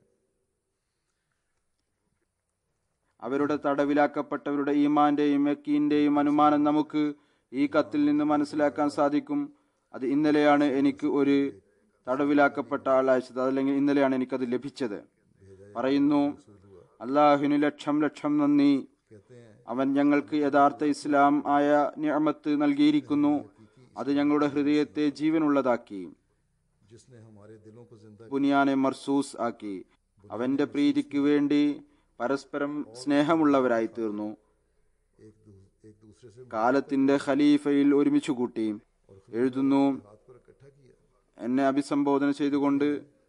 അവരുടെ തടവിലാക്കപ്പെട്ടവരുടെ ഈമാന്റെയും യക്കീന്റെയും അനുമാനം നമുക്ക് ഈ കത്തിൽ നിന്ന് മനസ്സിലാക്കാൻ സാധിക്കും അത് ഇന്നലെയാണ് എനിക്ക് ഒരു തടവിലാക്കപ്പെട്ട ആൾ അയച്ചത് അതല്ലെങ്കിൽ ഇന്നലെയാണ് എനിക്കത് ലഭിച്ചത് പറയുന്നു അള്ളാഹുവിന് ലക്ഷം ലക്ഷം നന്ദി कहते हैं അവൻ ഞങ്ങൾക്ക് യഥാർത്ഥ ഇസ്ലാം ആയ നിഅമത്ത് നൽകിയിരിക്കുന്നു അത് ഞങ്ങളുടെ ഹൃദയത്തെ ജീവനുള്ളതാക്കി जिसने हमारे दिलों को जिंदा ബുനിയാനെ മർസൂസ് ആക്കി അവന്റെ പ്രീതിക്ക് വേണ്ടി പരസ്പരം സ്നേഹമുള്ളവരായി തീർന്നു एक दू- एक दूसरे से കാലത്തിന്റെ ഖലീഫയിൽ ഒരുമിച്ച് കൂട്ടി എഴുതുന്നു हाथ पर इकट्ठा किया എന്നെ അഭിസംബോധന ചെയ്തുകൊണ്ട്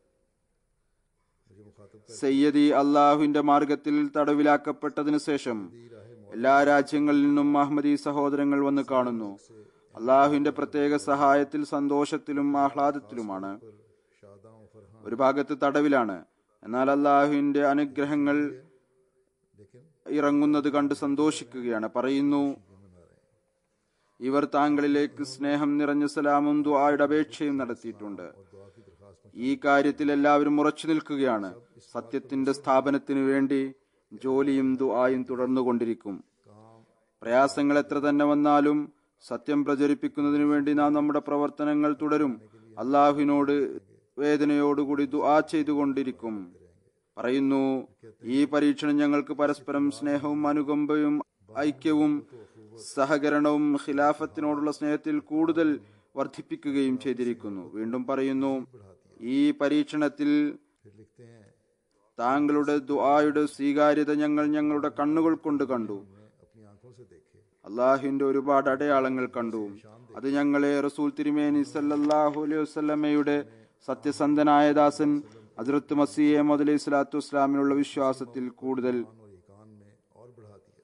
मुझे मुखातब സയ്യദി അള്ളാഹുവിന്റെ മാർഗത്തിൽ തടവിലാക്കപ്പെട്ടതിനു ശേഷം എല്ലാ രാജ്യങ്ങളിൽ നിന്നും അഹമ്മദി സഹോദരങ്ങൾ വന്ന് കാണുന്നു അള്ളാഹുവിന്റെ പ്രത്യേക സഹായത്തിൽ സന്തോഷത്തിലും ആഹ്ലാദത്തിലുമാണ് कर शादां फरहान ഒരു ഭാഗത്ത് തടവിലാണ് എന്നാൽ അള്ളാഹുവിന്റെ അനുഗ്രഹങ്ങൾ लेकिन ഇറങ്ങുന്നത് കണ്ട് സന്തോഷിക്കുകയാണ് പറയുന്നു ഇവർ താങ്കളിലേക്ക് സ്നേഹം നിറഞ്ഞ സലാമും ദുആയുടെ അപേക്ഷയും നടത്തിയിട്ടുണ്ട് ഈ കാര്യത്തിൽ എല്ലാവരും ഉറച്ചു നിൽക്കുകയാണ് സത്യത്തിന്റെ സ്ഥാപനത്തിനു വേണ്ടി ജോലിയും ദുആയും തുടർന്നുകൊണ്ടിരിക്കും പ്രയാസങ്ങൾ എത്ര തന്നെ വന്നാലും സത്യം പ്രചരിപ്പിക്കുന്നതിനു വേണ്ടി നാം നമ്മുടെ പ്രവർത്തനങ്ങൾ തുടരും അള്ളാഹുവിനോട് വേദനയോടുകൂടി ദുആ ചെയ്തുകൊണ്ടിരിക്കും പറയുന്നു ഈ പരീക്ഷണം ഞങ്ങൾക്ക് പരസ്പരം സ്നേഹവും അനുകമ്പയും ഐക്യവും സഹകരണവും ഖിലാഫത്തിനോടുള്ള സ്നേഹത്തിൽ കൂടുതൽ വർദ്ധിപ്പിക്കുകയും ചെയ്തിരിക്കുന്നു വീണ്ടും പറയുന്നു ഈ പരീക്ഷണത്തിൽ फिर लिखते हैं താങ്കളുടെ ദുആയുടെ സ്വീകാര്യത ഞങ്ങൾ ഞങ്ങളുടെ കണ്ണുകൾ കൊണ്ട് കണ്ടു अपनी आंखों से देखे അള്ളാഹുവിന്റെ ഒരുപാട് അടയാളങ്ങൾ കണ്ടു അത് ഞങ്ങളെ റസൂൽ തിരുമേനി സല്ലല്ലാഹു അലൈഹി വസല്ലമയുടെ സത്യസന്ധനായ ദാസൻ ഹസ്രത്ത് മസീഹ് മുതലി സ്വലാത്തു വസ്സലാമിനുള്ള വിശ്വാസത്തിൽ കൂടുതൽ और ईकान में और बढ़ा दिया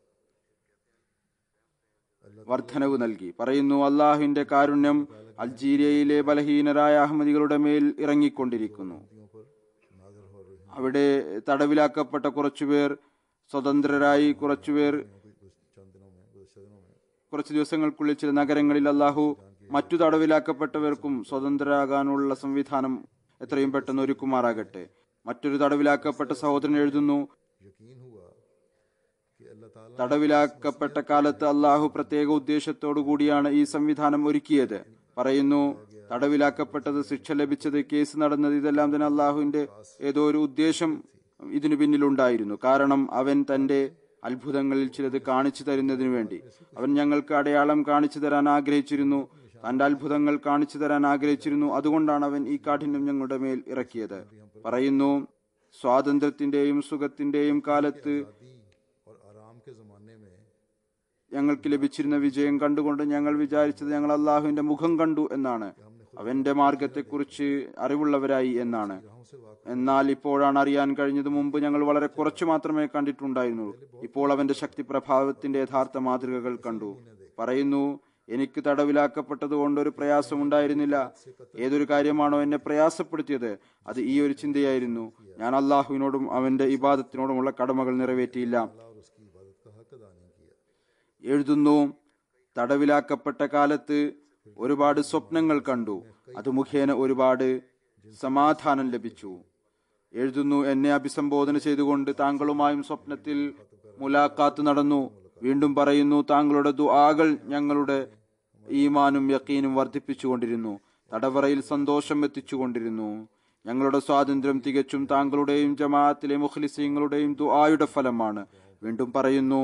വർധനവ് നൽകി പറയുന്നു അള്ളാഹുവിന്റെ കാരുണ്യം അൾജീരിയയിലെ ബലഹീനരായ അഹമ്മദികളുടെ മേൽ ഇറങ്ങിക്കൊണ്ടിരിക്കുന്നു नदियों पर नाजर हो रही അവിടെ തടവിലാക്കപ്പെട്ട കുറച്ചുപേർ സ്വതന്ത്രരായി കുറച്ചുപേർ कुछ चंद दिनों में गुजशत दिनों में കുറച്ച് ദിവസങ്ങൾക്കുള്ളിൽ ചില നഗരങ്ങളിൽ അള്ളാഹു മറ്റു തടവിലാക്കപ്പെട്ടവർക്കും സ്വതന്ത്രരാകാനുള്ള സംവിധാനം എത്രയും പെട്ടെന്ന് ഒരുക്കുമാറാകട്ടെ മറ്റൊരു തടവിലാക്കപ്പെട്ട സഹോദരൻ എഴുതുന്നു यकीन हुआ कि अल्लाह ताला തടവിലാക്കപ്പെട്ട കാലത്ത് അള്ളാഹു പ്രത്യേക ഉദ്ദേശത്തോടു കൂടിയാണ് ഈ സംവിധാനം ഒരുക്കിയത് പറയുന്നു തടവിലാക്കപ്പെട്ടത് ശിക്ഷ ലഭിച്ചത് കേസ് നടന്നത് ഇതെല്ലാം തന്നെ അള്ളാഹുവിന്റെ ഏതോ ഒരു ഉദ്ദേശം ഇതിനു പിന്നിലുണ്ടായിരുന്നു കാരണം അവൻ തന്റെ അത്ഭുതങ്ങളിൽ ചിലത് കാണിച്ചു തരുന്നതിനു വേണ്ടി അവൻ ഞങ്ങൾക്ക് അടയാളം കാണിച്ചു തരാൻ ആഗ്രഹിച്ചിരുന്നു തന്റെ അത്ഭുതങ്ങൾ കാണിച്ചു തരാൻ ആഗ്രഹിച്ചിരുന്നു അതുകൊണ്ടാണ് അവൻ ഈ കാഠിന്യം ഞങ്ങളുടെ മേൽ ഇറക്കിയത് പറയുന്നു സ്വാതന്ത്ര്യത്തിന്റെയും സുഖത്തിന്റെയും കാലത്ത് दी और आराम के ज़माने में ഞങ്ങൾക്ക് ലഭിച്ചിരുന്ന വിജയം കണ്ടുകൊണ്ട് ഞങ്ങൾ വിചാരിച്ചത് ഞങ്ങൾ അള്ളാഹുവിന്റെ മുഖം കണ്ടു എന്നാണ് അവന്റെ മാർഗത്തെക്കുറിച്ച് അറിവുള്ളവരായി എന്നാണ് राहों से वाक़ എന്നാൽ ഇപ്പോഴാണ് അറിയാൻ കഴിഞ്ഞത് മുമ്പ് ഞങ്ങൾ വളരെ കുറച്ചു മാത്രമേ കണ്ടിട്ടുണ്ടായിരുന്നുള്ളൂ ഇപ്പോൾ അവന്റെ ശക്തി പ്രഭാവത്തിന്റെ യഥാർത്ഥ മാതൃകകൾ കണ്ടു പറയുന്നു എനിക്ക് തടവിലാക്കപ്പെട്ടത് കൊണ്ട് ഒരു പ്രയാസം ഉണ്ടായിരുന്നില്ല ഏതൊരു കാര്യമാണോ എന്നെ പ്രയാസപ്പെടുത്തിയത് അത് ഈ ഒരു ചിന്തയായിരുന്നു ഞാൻ അള്ളാഹുവിനോടും അവന്റെ ഇബാദത്തിനോടുമുള്ള കടമകൾ നിറവേറ്റിയില്ല और उसकी इबादत का हक अदा नहीं किया എഴുതുന്നു തടവിലാക്കപ്പെട്ട കാലത്ത് ഒരുപാട് സ്വപ്നങ്ങൾ കണ്ടു അത് മുഖേന ഒരുപാട് സമാധാനം ലഭിച്ചു എഴുതുന്നു എന്നെ അഭിസംബോധന ചെയ്തുകൊണ്ട് താങ്കളുമായും സ്വപ്നത്തിൽ മുലാഖാത്ത് നടന്നു വീണ്ടും പറയുന്നു താങ്കളുടെ ദുആകൾ ഞങ്ങളുടെ ഈമാനും യക്കീനും വർദ്ധിപ്പിച്ചുകൊണ്ടിരുന്നു തടവറയിൽ സന്തോഷം എത്തിച്ചുകൊണ്ടിരുന്നു ഞങ്ങളുടെ സ്വാതന്ത്ര്യം തികച്ചും താങ്കളുടെയും ജമാഅത്തിലെ മുഖ്ലിസീങ്ങളുടെയും ദുആയുടെ ഫലമാണ് വീണ്ടും പറയുന്നു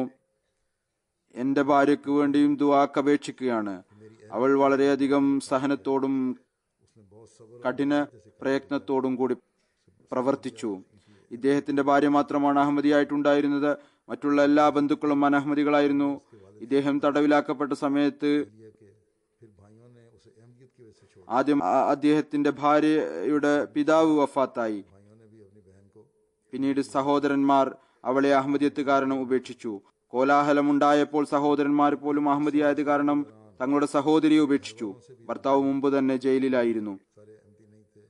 എന്റെ ഭാര്യയ്ക്ക് വേണ്ടിയും ദുആക്ക് അപേക്ഷിക്കുകയാണ് അവൾ വളരെയധികം സഹനത്തോടും കഠിന പ്രയത്നത്തോടും കൂടി പ്രവർത്തിച്ചു ഇദ്ദേഹത്തിന്റെ ഭാര്യ മാത്രമാണ് അഹമ്മദിയായിട്ടുണ്ടായിരുന്നത് മറ്റുള്ള എല്ലാ ബന്ധുക്കളും അനഹമ്മദികളായിരുന്നു ഇദ്ദേഹം തടവിലാക്കപ്പെട്ട സമയത്ത് फिर भाइयों ने उसे अहमियत की वजह से छोड़ा ആദ്യം ആ- അദ്ദേഹത്തിന്റെ ഭാര്യയുടെ പിതാവ് വഫാത്തായി भाइयों ने भी अपनी बहन को പിന്നീട് സഹോദരന്മാർ അവളെ അഹമ്മദിയത്ത് കാരണം ഉപേക്ഷിച്ചു കോലാഹലമുണ്ടായപ്പോൾ സഹോദരന്മാർ പോലും അഹമ്മദിയായത് കാരണം തങ്ങളുടെ സഹോദരിയെ ഉപേക്ഷിച്ചു ഭർത്താവ് മുമ്പ് തന്നെ ജയിലിലായിരുന്നു सारे अहमदी नहीं थे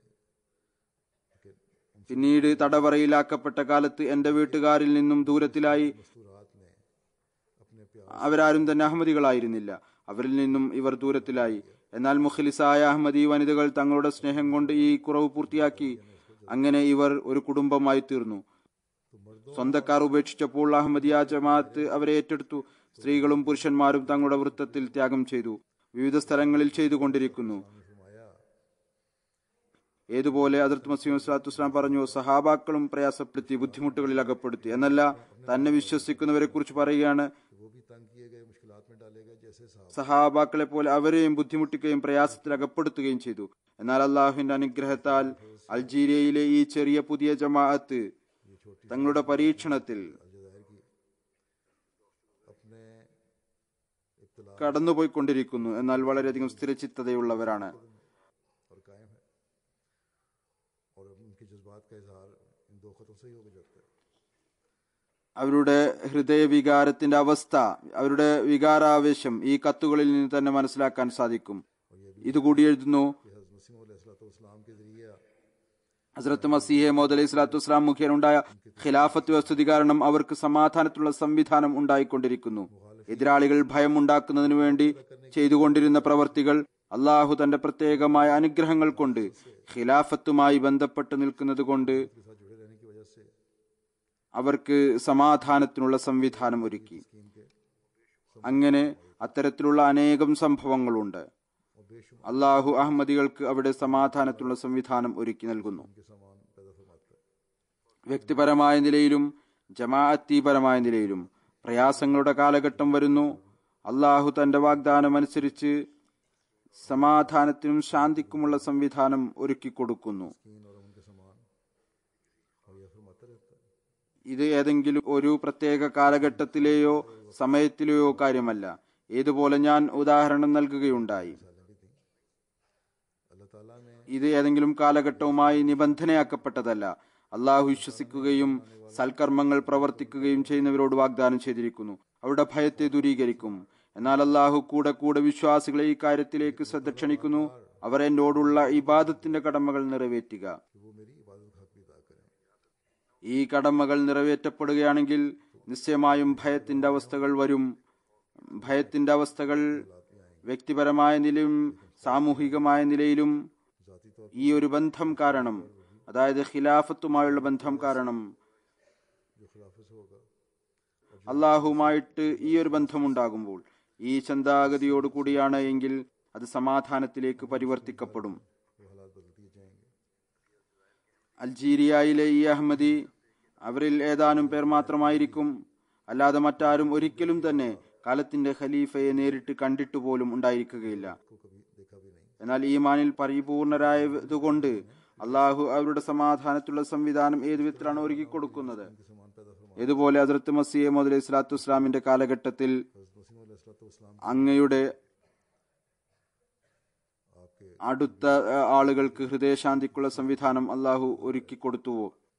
പിന്നീട് തടവറയിലാക്കപ്പെട്ട കാലത്ത് എന്റെ വീട്ടുകാരിൽ നിന്നും ദൂരത്തിലായി मस्तूरात में अपने प्यार അവരാരും തന്നെ അഹമ്മദികളായിരുന്നില്ല അവരിൽ നിന്നും ഇവർ ദൂരത്തിലായി എന്നാൽ മുഖലിസായ അഹമ്മദി വനിതകൾ തങ്ങളുടെ സ്നേഹം കൊണ്ട് ഈ കുറവ് പൂർത്തിയാക്കി അങ്ങനെ ഇവർ ഒരു കുടുംബമായി തീർന്നു സ്വന്തക്കാർ ഉപേക്ഷിച്ചപ്പോൾ അഹമ്മദിയ ജമാഅത്ത് അവരെ ഏറ്റെടുത്തു സ്ത്രീകളും പുരുഷന്മാരും തങ്ങളുടെ വൃത്തത്തിൽ ത്യാഗം ചെയ്തു വിവിധ സ്ഥലങ്ങളിൽ ചെയ്തുകൊണ്ടിരിക്കുന്നു फरमाया ഏതുപോലെ അതിർത്ത് മസീം വസ്ലാം പറഞ്ഞു സഹാബാക്കളും പ്രയാസപ്പെടുത്തി ബുദ്ധിമുട്ടുകളിൽ അകപ്പെടുത്തി എന്നല്ല തന്നെ വിശ്വസിക്കുന്നവരെ കുറിച്ച് പറയുകയാണ് वो भी तंग किए गए मुश्किलात में डाले गए जैसे साहब സഹാബാക്കളെ പോലെ അവരെയും ബുദ്ധിമുട്ടിക്കുകയും പ്രയാസത്തിൽ അകപ്പെടുത്തുകയും ചെയ്തു എന്നാൽ അള്ളാഹുവിന്റെ അനുഗ്രഹത്താൽ അൾജീരിയയിലെ ഈ ചെറിയ പുതിയ ജമാഅത്ത് തങ്ങളുടെ പരീക്ഷണത്തിൽ अलजायर की अपने इब्तला കടന്നുപോയിക്കൊണ്ടിരിക്കുന്നു എന്നാൽ വളരെയധികം സ്ഥിരചിത്തതയുള്ളവരാണ് और कायम है और अब उनके जज्बात का इजहार इन दो खतों से ही हो जाता है അവരുടെ ഹൃദയവികാരത്തിന്റെ അവസ്ഥ അവരുടെ വികാരാവേശം ഈ കത്തുകളിൽ നിന്ന് തന്നെ മനസ്സിലാക്കാൻ സാധിക്കും ഇതുകൂടി എഴുതുന്നു कि हज़रत मसीह अलैहिस्सलाम के ज़रिए ഹസ്രത്ത് മസീഹെ മോദ് അലൈഹി സ്വലാത്തു വസ്സലാം മുഖേന ഉണ്ടായ ഖിലാഫത്ത് വ്യവസ്ഥിതി കാരണം അവർക്ക് സമാധാനത്തിലുള്ള സംവിധാനം ഉണ്ടായിക്കൊണ്ടിരിക്കുന്നു എതിരാളികൾ ഭയം ഉണ്ടാക്കുന്നതിനു വേണ്ടി ചെയ്തുകൊണ്ടിരുന്ന പ്രവർത്തികൾ അള്ളാഹു തന്റെ പ്രത്യേകമായ അനുഗ്രഹങ്ങൾ കൊണ്ട് ഖിലാഫത്തുമായി ബന്ധപ്പെട്ട് നിൽക്കുന്നത് കൊണ്ട് के साथ जुड़े रहने की वजह से അവർക്ക് സമാധാനത്തിനുള്ള സംവിധാനം ഒരുക്കി इनके അങ്ങനെ അത്തരത്തിലുള്ള അനേകം സംഭവങ്ങളുണ്ട് और बेशुमार അള്ളാഹു അഹമ്മദികൾക്ക് അവിടെ സമാധാനത്തിനുള്ള സംവിധാനം ഒരുക്കി നൽകുന്നു के सामान पैदा फरमाता है വ്യക്തിപരമായ നിലയിലും ജമാഅത്തീപരമായ നിലയിലും പ്രയാസങ്ങളുടെ കാലഘട്ടം വരുന്നു അള്ളാഹു തന്റെ വാഗ്ദാനം അനുസരിച്ച് സമാധാനത്തിനും ശാന്തിക്കുമുള്ള സംവിധാനം ഒരുക്കി കൊടുക്കുന്നു कीन और उनके समान और यह फरमाता रहता है ഇത് ഏതെങ്കിലും ഒരു പ്രത്യേക കാലഘട്ടത്തിലെയോ സമയത്തിലെയോ കാര്യമല്ല ഏതുപോലെ ഞാൻ ഉദാഹരണം നൽകുകയുണ്ടായി मिसालें भी दी अल्लाह ताला ने ഇത് ഏതെങ്കിലും കാലഘട്ടവുമായി നിബന്ധനയാക്കപ്പെട്ടതല്ല അള്ളാഹു വിശ്വസിക്കുകയും സൽക്കർമ്മങ്ങൾ പ്രവർത്തിക്കുകയും ചെയ്യുന്നവരോട് വാഗ്ദാനം ചെയ്തിരിക്കുന്നു അവരുടെ ഭയത്തെ ദൂരീകരിക്കും എന്നാൽ അള്ളാഹു കൂടെ കൂടെ വിശ്വാസികളെ ഈ കാര്യത്തിലേക്ക് ശ്രദ്ധ ക്ഷണിക്കുന്നു അവർ എന്നോടുള്ള ഇബാദത്തിന്റെ കടമകൾ നിറവേറ്റുക कि वो मेरी इबादत का हक भी अदा करें ഈ കടമകൾ നിറവേറ്റപ്പെടുകയാണെങ്കിൽ നിശ്ചയമായും ഭയത്തിന്റെ അവസ്ഥകൾ വരും ഭയത്തിന്റെ അവസ്ഥകൾ വ്യക്തിപരമായ നിലയിലും സാമൂഹികമായ നിലയിലും ذاتی तौर ഈ ഒരു ബന്ധം കാരണം അതായത് ഖിലാഫത്തുമായുള്ള ബന്ധം കാരണം जो खिलाफत से होगा അള്ളാഹുമായിട്ട് ഈ ഒരു ബന്ധമുണ്ടാകുമ്പോൾ ഈ ചിന്താഗതിയോട് കൂടിയാണ് എങ്കിൽ അത് സമാധാനത്തിലേക്ക് പരിവർത്തിക്കപ്പെടും वो हालात बदल दिए जाएंगे അൽജീരിയയിലെ ഈ അഹമ്മദി അവരിൽ ഏതാനും പേർ മാത്രമായിരിക്കും അല്ലാതെ മറ്റാരും ഒരിക്കലും തന്നെ കാലത്തിന്റെ ഖലീഫയെ നേരിട്ട് കണ്ടിട്ട് പോലും ഉണ്ടായിരിക്കുകയില്ല को कभी देखा भी नहीं എന്നാൽ ഈമാനിൽ പരിപൂർണരായതുകൊണ്ട് അള്ളാഹു അവരുടെ സമാധാനത്തിലുള്ള സംവിധാനം ഏതു വിധത്തിലാണ് ഒരുക്കി കൊടുക്കുന്നത് के समान पैदा फरमा ഇതുപോലെ ഹസ്രത്ത് മസിയെ മുതൽ ഇസ്ലാത്തു ഇസ്ലാമിന്റെ കാലഘട്ടത്തിൽ हज़रत मसीह वसलाम അങ്ങയുടെ आपके അടുത്ത ആ, ആളുകൾക്ക് ഹൃദയശാന്തിക്കുള്ള സംവിധാനം അള്ളാഹു ഒരുക്കി കൊടുത്തു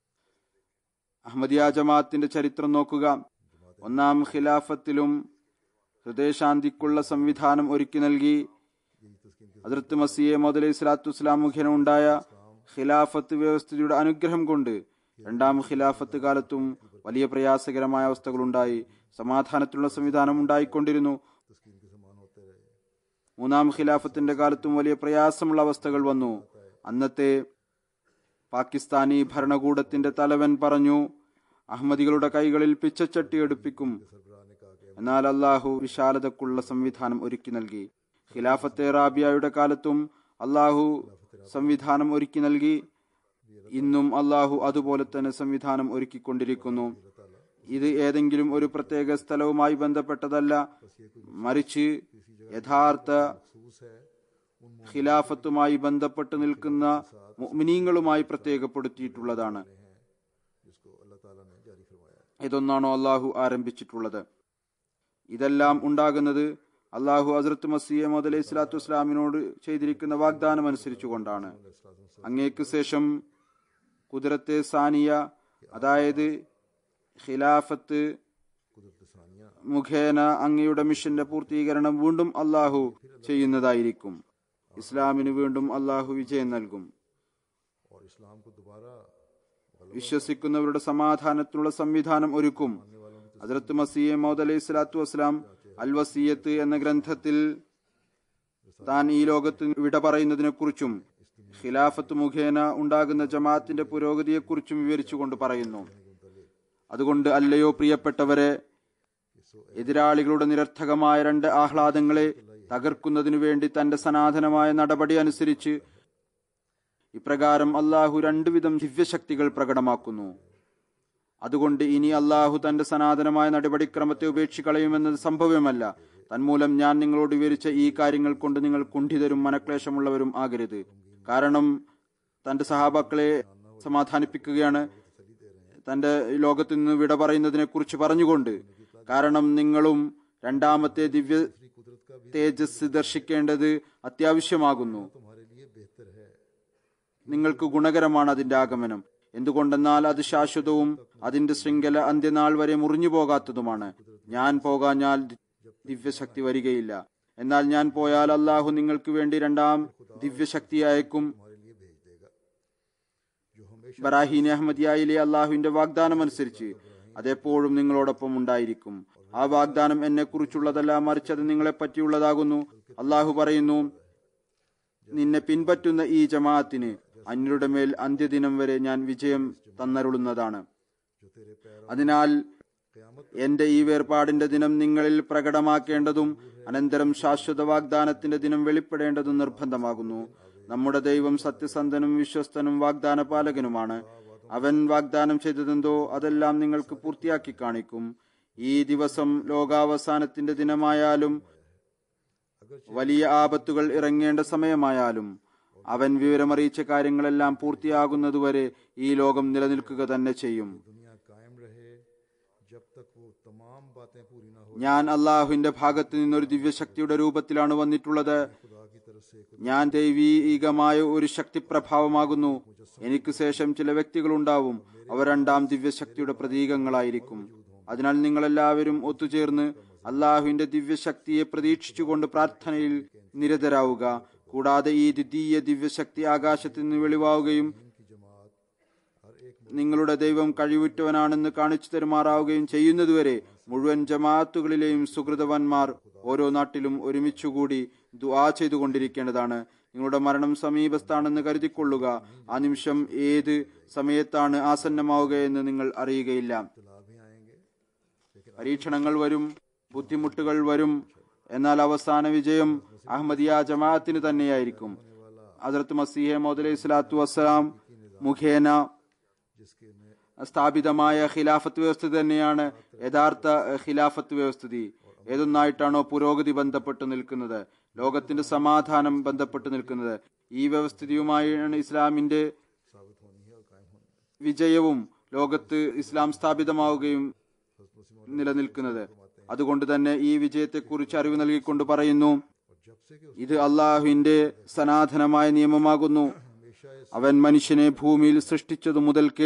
അഹമ്മദിയ ജമാഅത്തിന്റെ ചരിത്രം നോക്കുക ഒന്നാം ഖിലാഫത്തിലും ഹൃദയശാന്തിക്കുള്ള സംവിധാനം ഒരുക്കി നൽകി यही तस्कीन के ഹസ്രത്ത് മസിയെ മുതലേ സ്വലാത്തു വസ്സലാം മുഖേന ഉണ്ടായ ഖിലാഫത്ത് വ്യവസ്ഥയുടെ അനുഗ്രഹം കൊണ്ട് രണ്ടാം ഖിലാഫത്ത് കാലത്തും വലിയ പ്രയാസകരമായ അവസ്ഥകളുണ്ടായി സമാധാനത്തിലുള്ള സംവിധാനം ഉണ്ടായിക്കൊണ്ടിരുന്നു तस्कीन के समान होते रहे മൂന്നാം ഖിലാഫത്തിന്റെ കാലത്തും വലിയ പ്രയാസമുള്ള അവസ്ഥകൾ വന്നു അന്നത്തെ പാകിസ്ഥാനി ഭരണകൂടത്തിന്റെ തലവൻ പറഞ്ഞു അഹമ്മദികളുടെ കൈകളിൽ പിച്ചച്ചട്ടി എടുപ്പിക്കും सरबराह ने कहा कि എന്നാൽ അള്ളാഹു വിശാലതക്കുള്ള സംവിധാനം ഒരുക്കി നൽകി ഖിലാഫത്തെ റാബിയയുടെ കാലത്തും അള്ളാഹു സംവിധാനം ഒരുക്കി നൽകി ഇന്നും അള്ളാഹു അതുപോലെ തന്നെ സംവിധാനം ഒരുക്കിക്കൊണ്ടിരിക്കുന്നു ഇത് ഏതെങ്കിലും ഒരു പ്രത്യേക സ്ഥലവുമായി ബന്ധപ്പെട്ടതല്ല മറിച്ച് യഥാർത്ഥ महसूस है उन ഖിലാഫത്തുമായി ബന്ധപ്പെട്ട് നിൽക്കുന്ന മുഅ്മിനീങ്ങളുമായി പ്രത്യേകപ്പെടുത്തിയിട്ടുള്ളതാണ് हैं जिसको अल्लाह ताला ने जारी फरमाया है ഇതൊന്നാണോ അള്ളാഹു ആരംഭിച്ചിട്ടുള്ളത് ഇതെല്ലാം ഉണ്ടാകുന്നത് അള്ളാഹു ഹസ്രത്ത് മസീഹ് മോദ് അലൈഹി സ്വലാത്തു വസ്സലാമിനോട് ചെയ്തിരിക്കുന്ന വാഗ്ദാനം അനുസരിച്ചുകൊണ്ടാണ് അങ്ങേക്ക് ശേഷം കുതിരത്തെ സാനിയ അതായത് ഖിലാഫത്ത് कुदरत सानिया മുഖേന അങ്ങയുടെ മിഷന്റെ പൂർത്തീകരണം വീണ്ടും അള്ളാഹു ചെയ്യുന്നതായിരിക്കും ഇസ്ലാമിന് വീണ്ടും അള്ളാഹു വിജയം നൽകും और इस्लाम को दोबारा വിശ്വസിക്കുന്നവരുടെ സമാധാനത്തിനുള്ള സംവിധാനം ഒരുക്കും ഹസ്രത്ത് മസീഹ് മൗദ് അലൈഹി സ്വലാത്തു വസ്സലാം അൽ വസീയത്ത് എന്ന ഗ്രന്ഥത്തിൽ താൻ ഈ ലോകത്ത് വിട പറയുന്നതിനെ കുറിച്ചും ഖിലാഫത്ത് മുഖേന ഉണ്ടാകുന്ന ജമാഅത്തിന്റെ പുരോഗതിയെക്കുറിച്ചും വിവരിച്ചുകൊണ്ട് പറയുന്നു അതുകൊണ്ട് അല്ലയോ പ്രിയപ്പെട്ടവരെ എതിരാളികളുടെ നിരർത്ഥകമായ രണ്ട് ആഹ്ലാദങ്ങളെ തകർക്കുന്നതിനു വേണ്ടി തന്റെ സനാതനമായ നടപടി അനുസരിച്ച് ഇപ്രകാരം അള്ളാഹു രണ്ടുവിധം ദിവ്യശക്തികൾ പ്രകടമാക്കുന്നു അതുകൊണ്ട് ഇനി അള്ളാഹു തന്റെ സനാതനമായ നടപടിക്രമത്തെ ഉപേക്ഷിക്കളയുമെന്നത് സംഭവ്യമല്ല തന്മൂലം ഞാൻ നിങ്ങളോട് വിവരിച്ച ഈ കാര്യങ്ങൾ കൊണ്ട് നിങ്ങൾ കുണ്ഠിതരും മനക്ലേശമുള്ളവരും ആകരുത് കാരണം തന്റെ സഹാബാക്കളെ സമാധാനിപ്പിക്കുകയാണ് തന്റെ ലോകത്ത് നിന്ന് വിട പറയുന്നതിനെ കുറിച്ച് പറഞ്ഞുകൊണ്ട് കാരണം നിങ്ങളും രണ്ടാമത്തെ ദിവ്യ कुदरत का भी തേജസ് ദർശിക്കേണ്ടത് അത്യാവശ്യമാകുന്നു तुम्हारे लिए बेहतर है നിങ്ങൾക്ക് ഗുണകരമാണ് അതിന്റെ ആഗമനം എന്തുകൊണ്ടെന്നാൽ അത് ശാശ്വതവും അതിന്റെ ശൃംഖല അന്ത്യനാൾ വരെ മുറിഞ്ഞു പോകാത്തതുമാണ് ഞാൻ പോകാഞ്ഞാൽ ദിവ്യശക്തി വരികയില്ല എന്നാൽ ഞാൻ പോയാൽ അള്ളാഹു നിങ്ങൾക്ക് വേണ്ടി രണ്ടാം ദിവ്യശക്തി അയക്കും हमारे लिए भेज देगा जो ബറാഹീൻ അഹമ്മദിയായിലെ അള്ളാഹുവിന്റെ വാഗ്ദാനം അനുസരിച്ച് അതെപ്പോഴും നിങ്ങളോടൊപ്പം ഉണ്ടായിരിക്കും ആ വാഗ്ദാനം എന്നെ കുറിച്ചുള്ളതല്ല മറിച്ച് അത് നിങ്ങളെ പറ്റിയുള്ളതാകുന്നു അള്ളാഹു പറയുന്നു നിന്നെ പിൻപറ്റുന്ന ഈ ജമാഅത്തിന് അന്യരുടെ മേൽ അന്ത്യദിനം വരെ ഞാൻ വിജയം തന്നരുളുന്നതാണ് जो तेरे पैर അതിനാൽ क़यामत എന്റെ ഈ വേർപാടിന്റെ ദിനം നിങ്ങളിൽ പ്രകടമാക്കേണ്ടതും അനന്തരം ശാശ്വത വാഗ്ദാനത്തിന്റെ ദിനം വെളിപ്പെടേണ്ടതും നിർബന്ധമാകുന്നു നമ്മുടെ ദൈവം സത്യസന്ധനും വിശ്വസ്തനും വാഗ്ദാന പാലകനുമാണ് അവൻ വാഗ്ദാനം ചെയ്തതെന്തോ അതെല്ലാം നിങ്ങൾക്ക് പൂർത്തിയാക്കി കാണിക്കും ഈ ദിവസം ലോകാവസാനത്തിന്റെ ദിനമായാലും വലിയ ആപത്തുകൾ ഇറങ്ങേണ്ട സമയമായാലും അവൻ വിവരമറിയിച്ച കാര്യങ്ങളെല്ലാം പൂർത്തിയാകുന്നതുവരെ ഈ ലോകം നിലനിൽക്കുക തന്നെ ചെയ്യും दुनिया कायम रहे जब तक वो तमाम बातें पूरी ना हो ഞാൻ അള്ളാഹുവിന്റെ ഭാഗത്ത് നിന്നൊരു ദിവ്യശക്തിയുടെ രൂപത്തിലാണ് വന്നിട്ടുള്ളത് खुदा की तरफ से एक ഞാൻ ദൈവീകമായ ഒരു ശക്തിപ്രഭാവമാകുന്നു എനിക്ക് ശേഷം ചില വ്യക്തികളുണ്ടാവും അവർ രണ്ടാം ദിവ്യശക്തിയുടെ പ്രതീകങ്ങളായിരിക്കും അതിനാൽ നിങ്ങളെല്ലാവരും ഒത്തുചേർന്ന് അള്ളാഹുവിന്റെ ദിവ്യശക്തിയെ പ്രതീക്ഷിച്ചുകൊണ്ട് പ്രാർത്ഥനയിൽ നിരതരാവുക കൂടാതെ ഈ ദ്വിതീയ ദിവ്യശക്തി ആകാശത്ത് നിന്ന് വെളിവാവുകയും की जमात हर एक നിങ്ങളുടെ ദൈവം കഴിവുറ്റവനാണെന്ന് കാണിച്ചു തരുമാറാവുകയും ചെയ്യുന്നതുവരെ മുഴുവൻ ജമാഅത്തുകളിലെയും സുഹൃതവന്മാർ ഓരോ നാട്ടിലും ഒരുമിച്ചുകൂടി ദുആ ചെയ്തുകൊണ്ടിരിക്കേണ്ടതാണ് നിങ്ങളുടെ മരണം സമീപസ്ഥാണെന്ന് കരുതിക്കൊള്ളുക ആ നിമിഷം ഏത് സമയത്താണ് ആസന്നമാവുക എന്ന് നിങ്ങൾ അറിയുകയില്ല इतला भी आएंगे लेकिन പരീക്ഷണങ്ങൾ വരും ബുദ്ധിമുട്ടുകൾ വരും എന്നാൽ അവസാന വിജയം അഹമ്മദിയ ജമാഅത്തിന് തന്നെയായിരിക്കും ഹജറത്ത് മസീഹെ മോദ് അലൈഹി സ്വലാത്തു വസ്സലാം മുഖേന जिसके ने സ്ഥാപിതമായ ഖിലാഫത്ത് വ്യവസ്ഥ തന്നെയാണ് യഥാർത്ഥ എഹ്, ഖിലാഫത്ത് വ്യവസ്ഥിതി ഏതൊന്നായിട്ടാണോ പുരോഗതി ബന്ധപ്പെട്ട് നിൽക്കുന്നത് ലോകത്തിന്റെ സമാധാനം ബന്ധപ്പെട്ട് നിൽക്കുന്നത് ഈ വ്യവസ്ഥിതിയുമായാണ് ഇസ്ലാമിന്റെ साबित होनी है और कायम होनी है വിജയവും ലോകത്ത് ഇസ്ലാം സ്ഥാപിതമാവുകയും നിലനിൽക്കുന്നത് അതുകൊണ്ട് തന്നെ ഈ വിജയത്തെക്കുറിച്ച് അറിവ് നൽകിക്കൊണ്ട് പറയുന്നു और जब से कि ഇത് അള്ളാഹുവിന്റെ സനാതനമായ നിയമമാകുന്നു हमेशा इस അവൻ മനുഷ്യനെ ഭൂമിയിൽ സൃഷ്ടിച്ചതു മുതൽക്ക്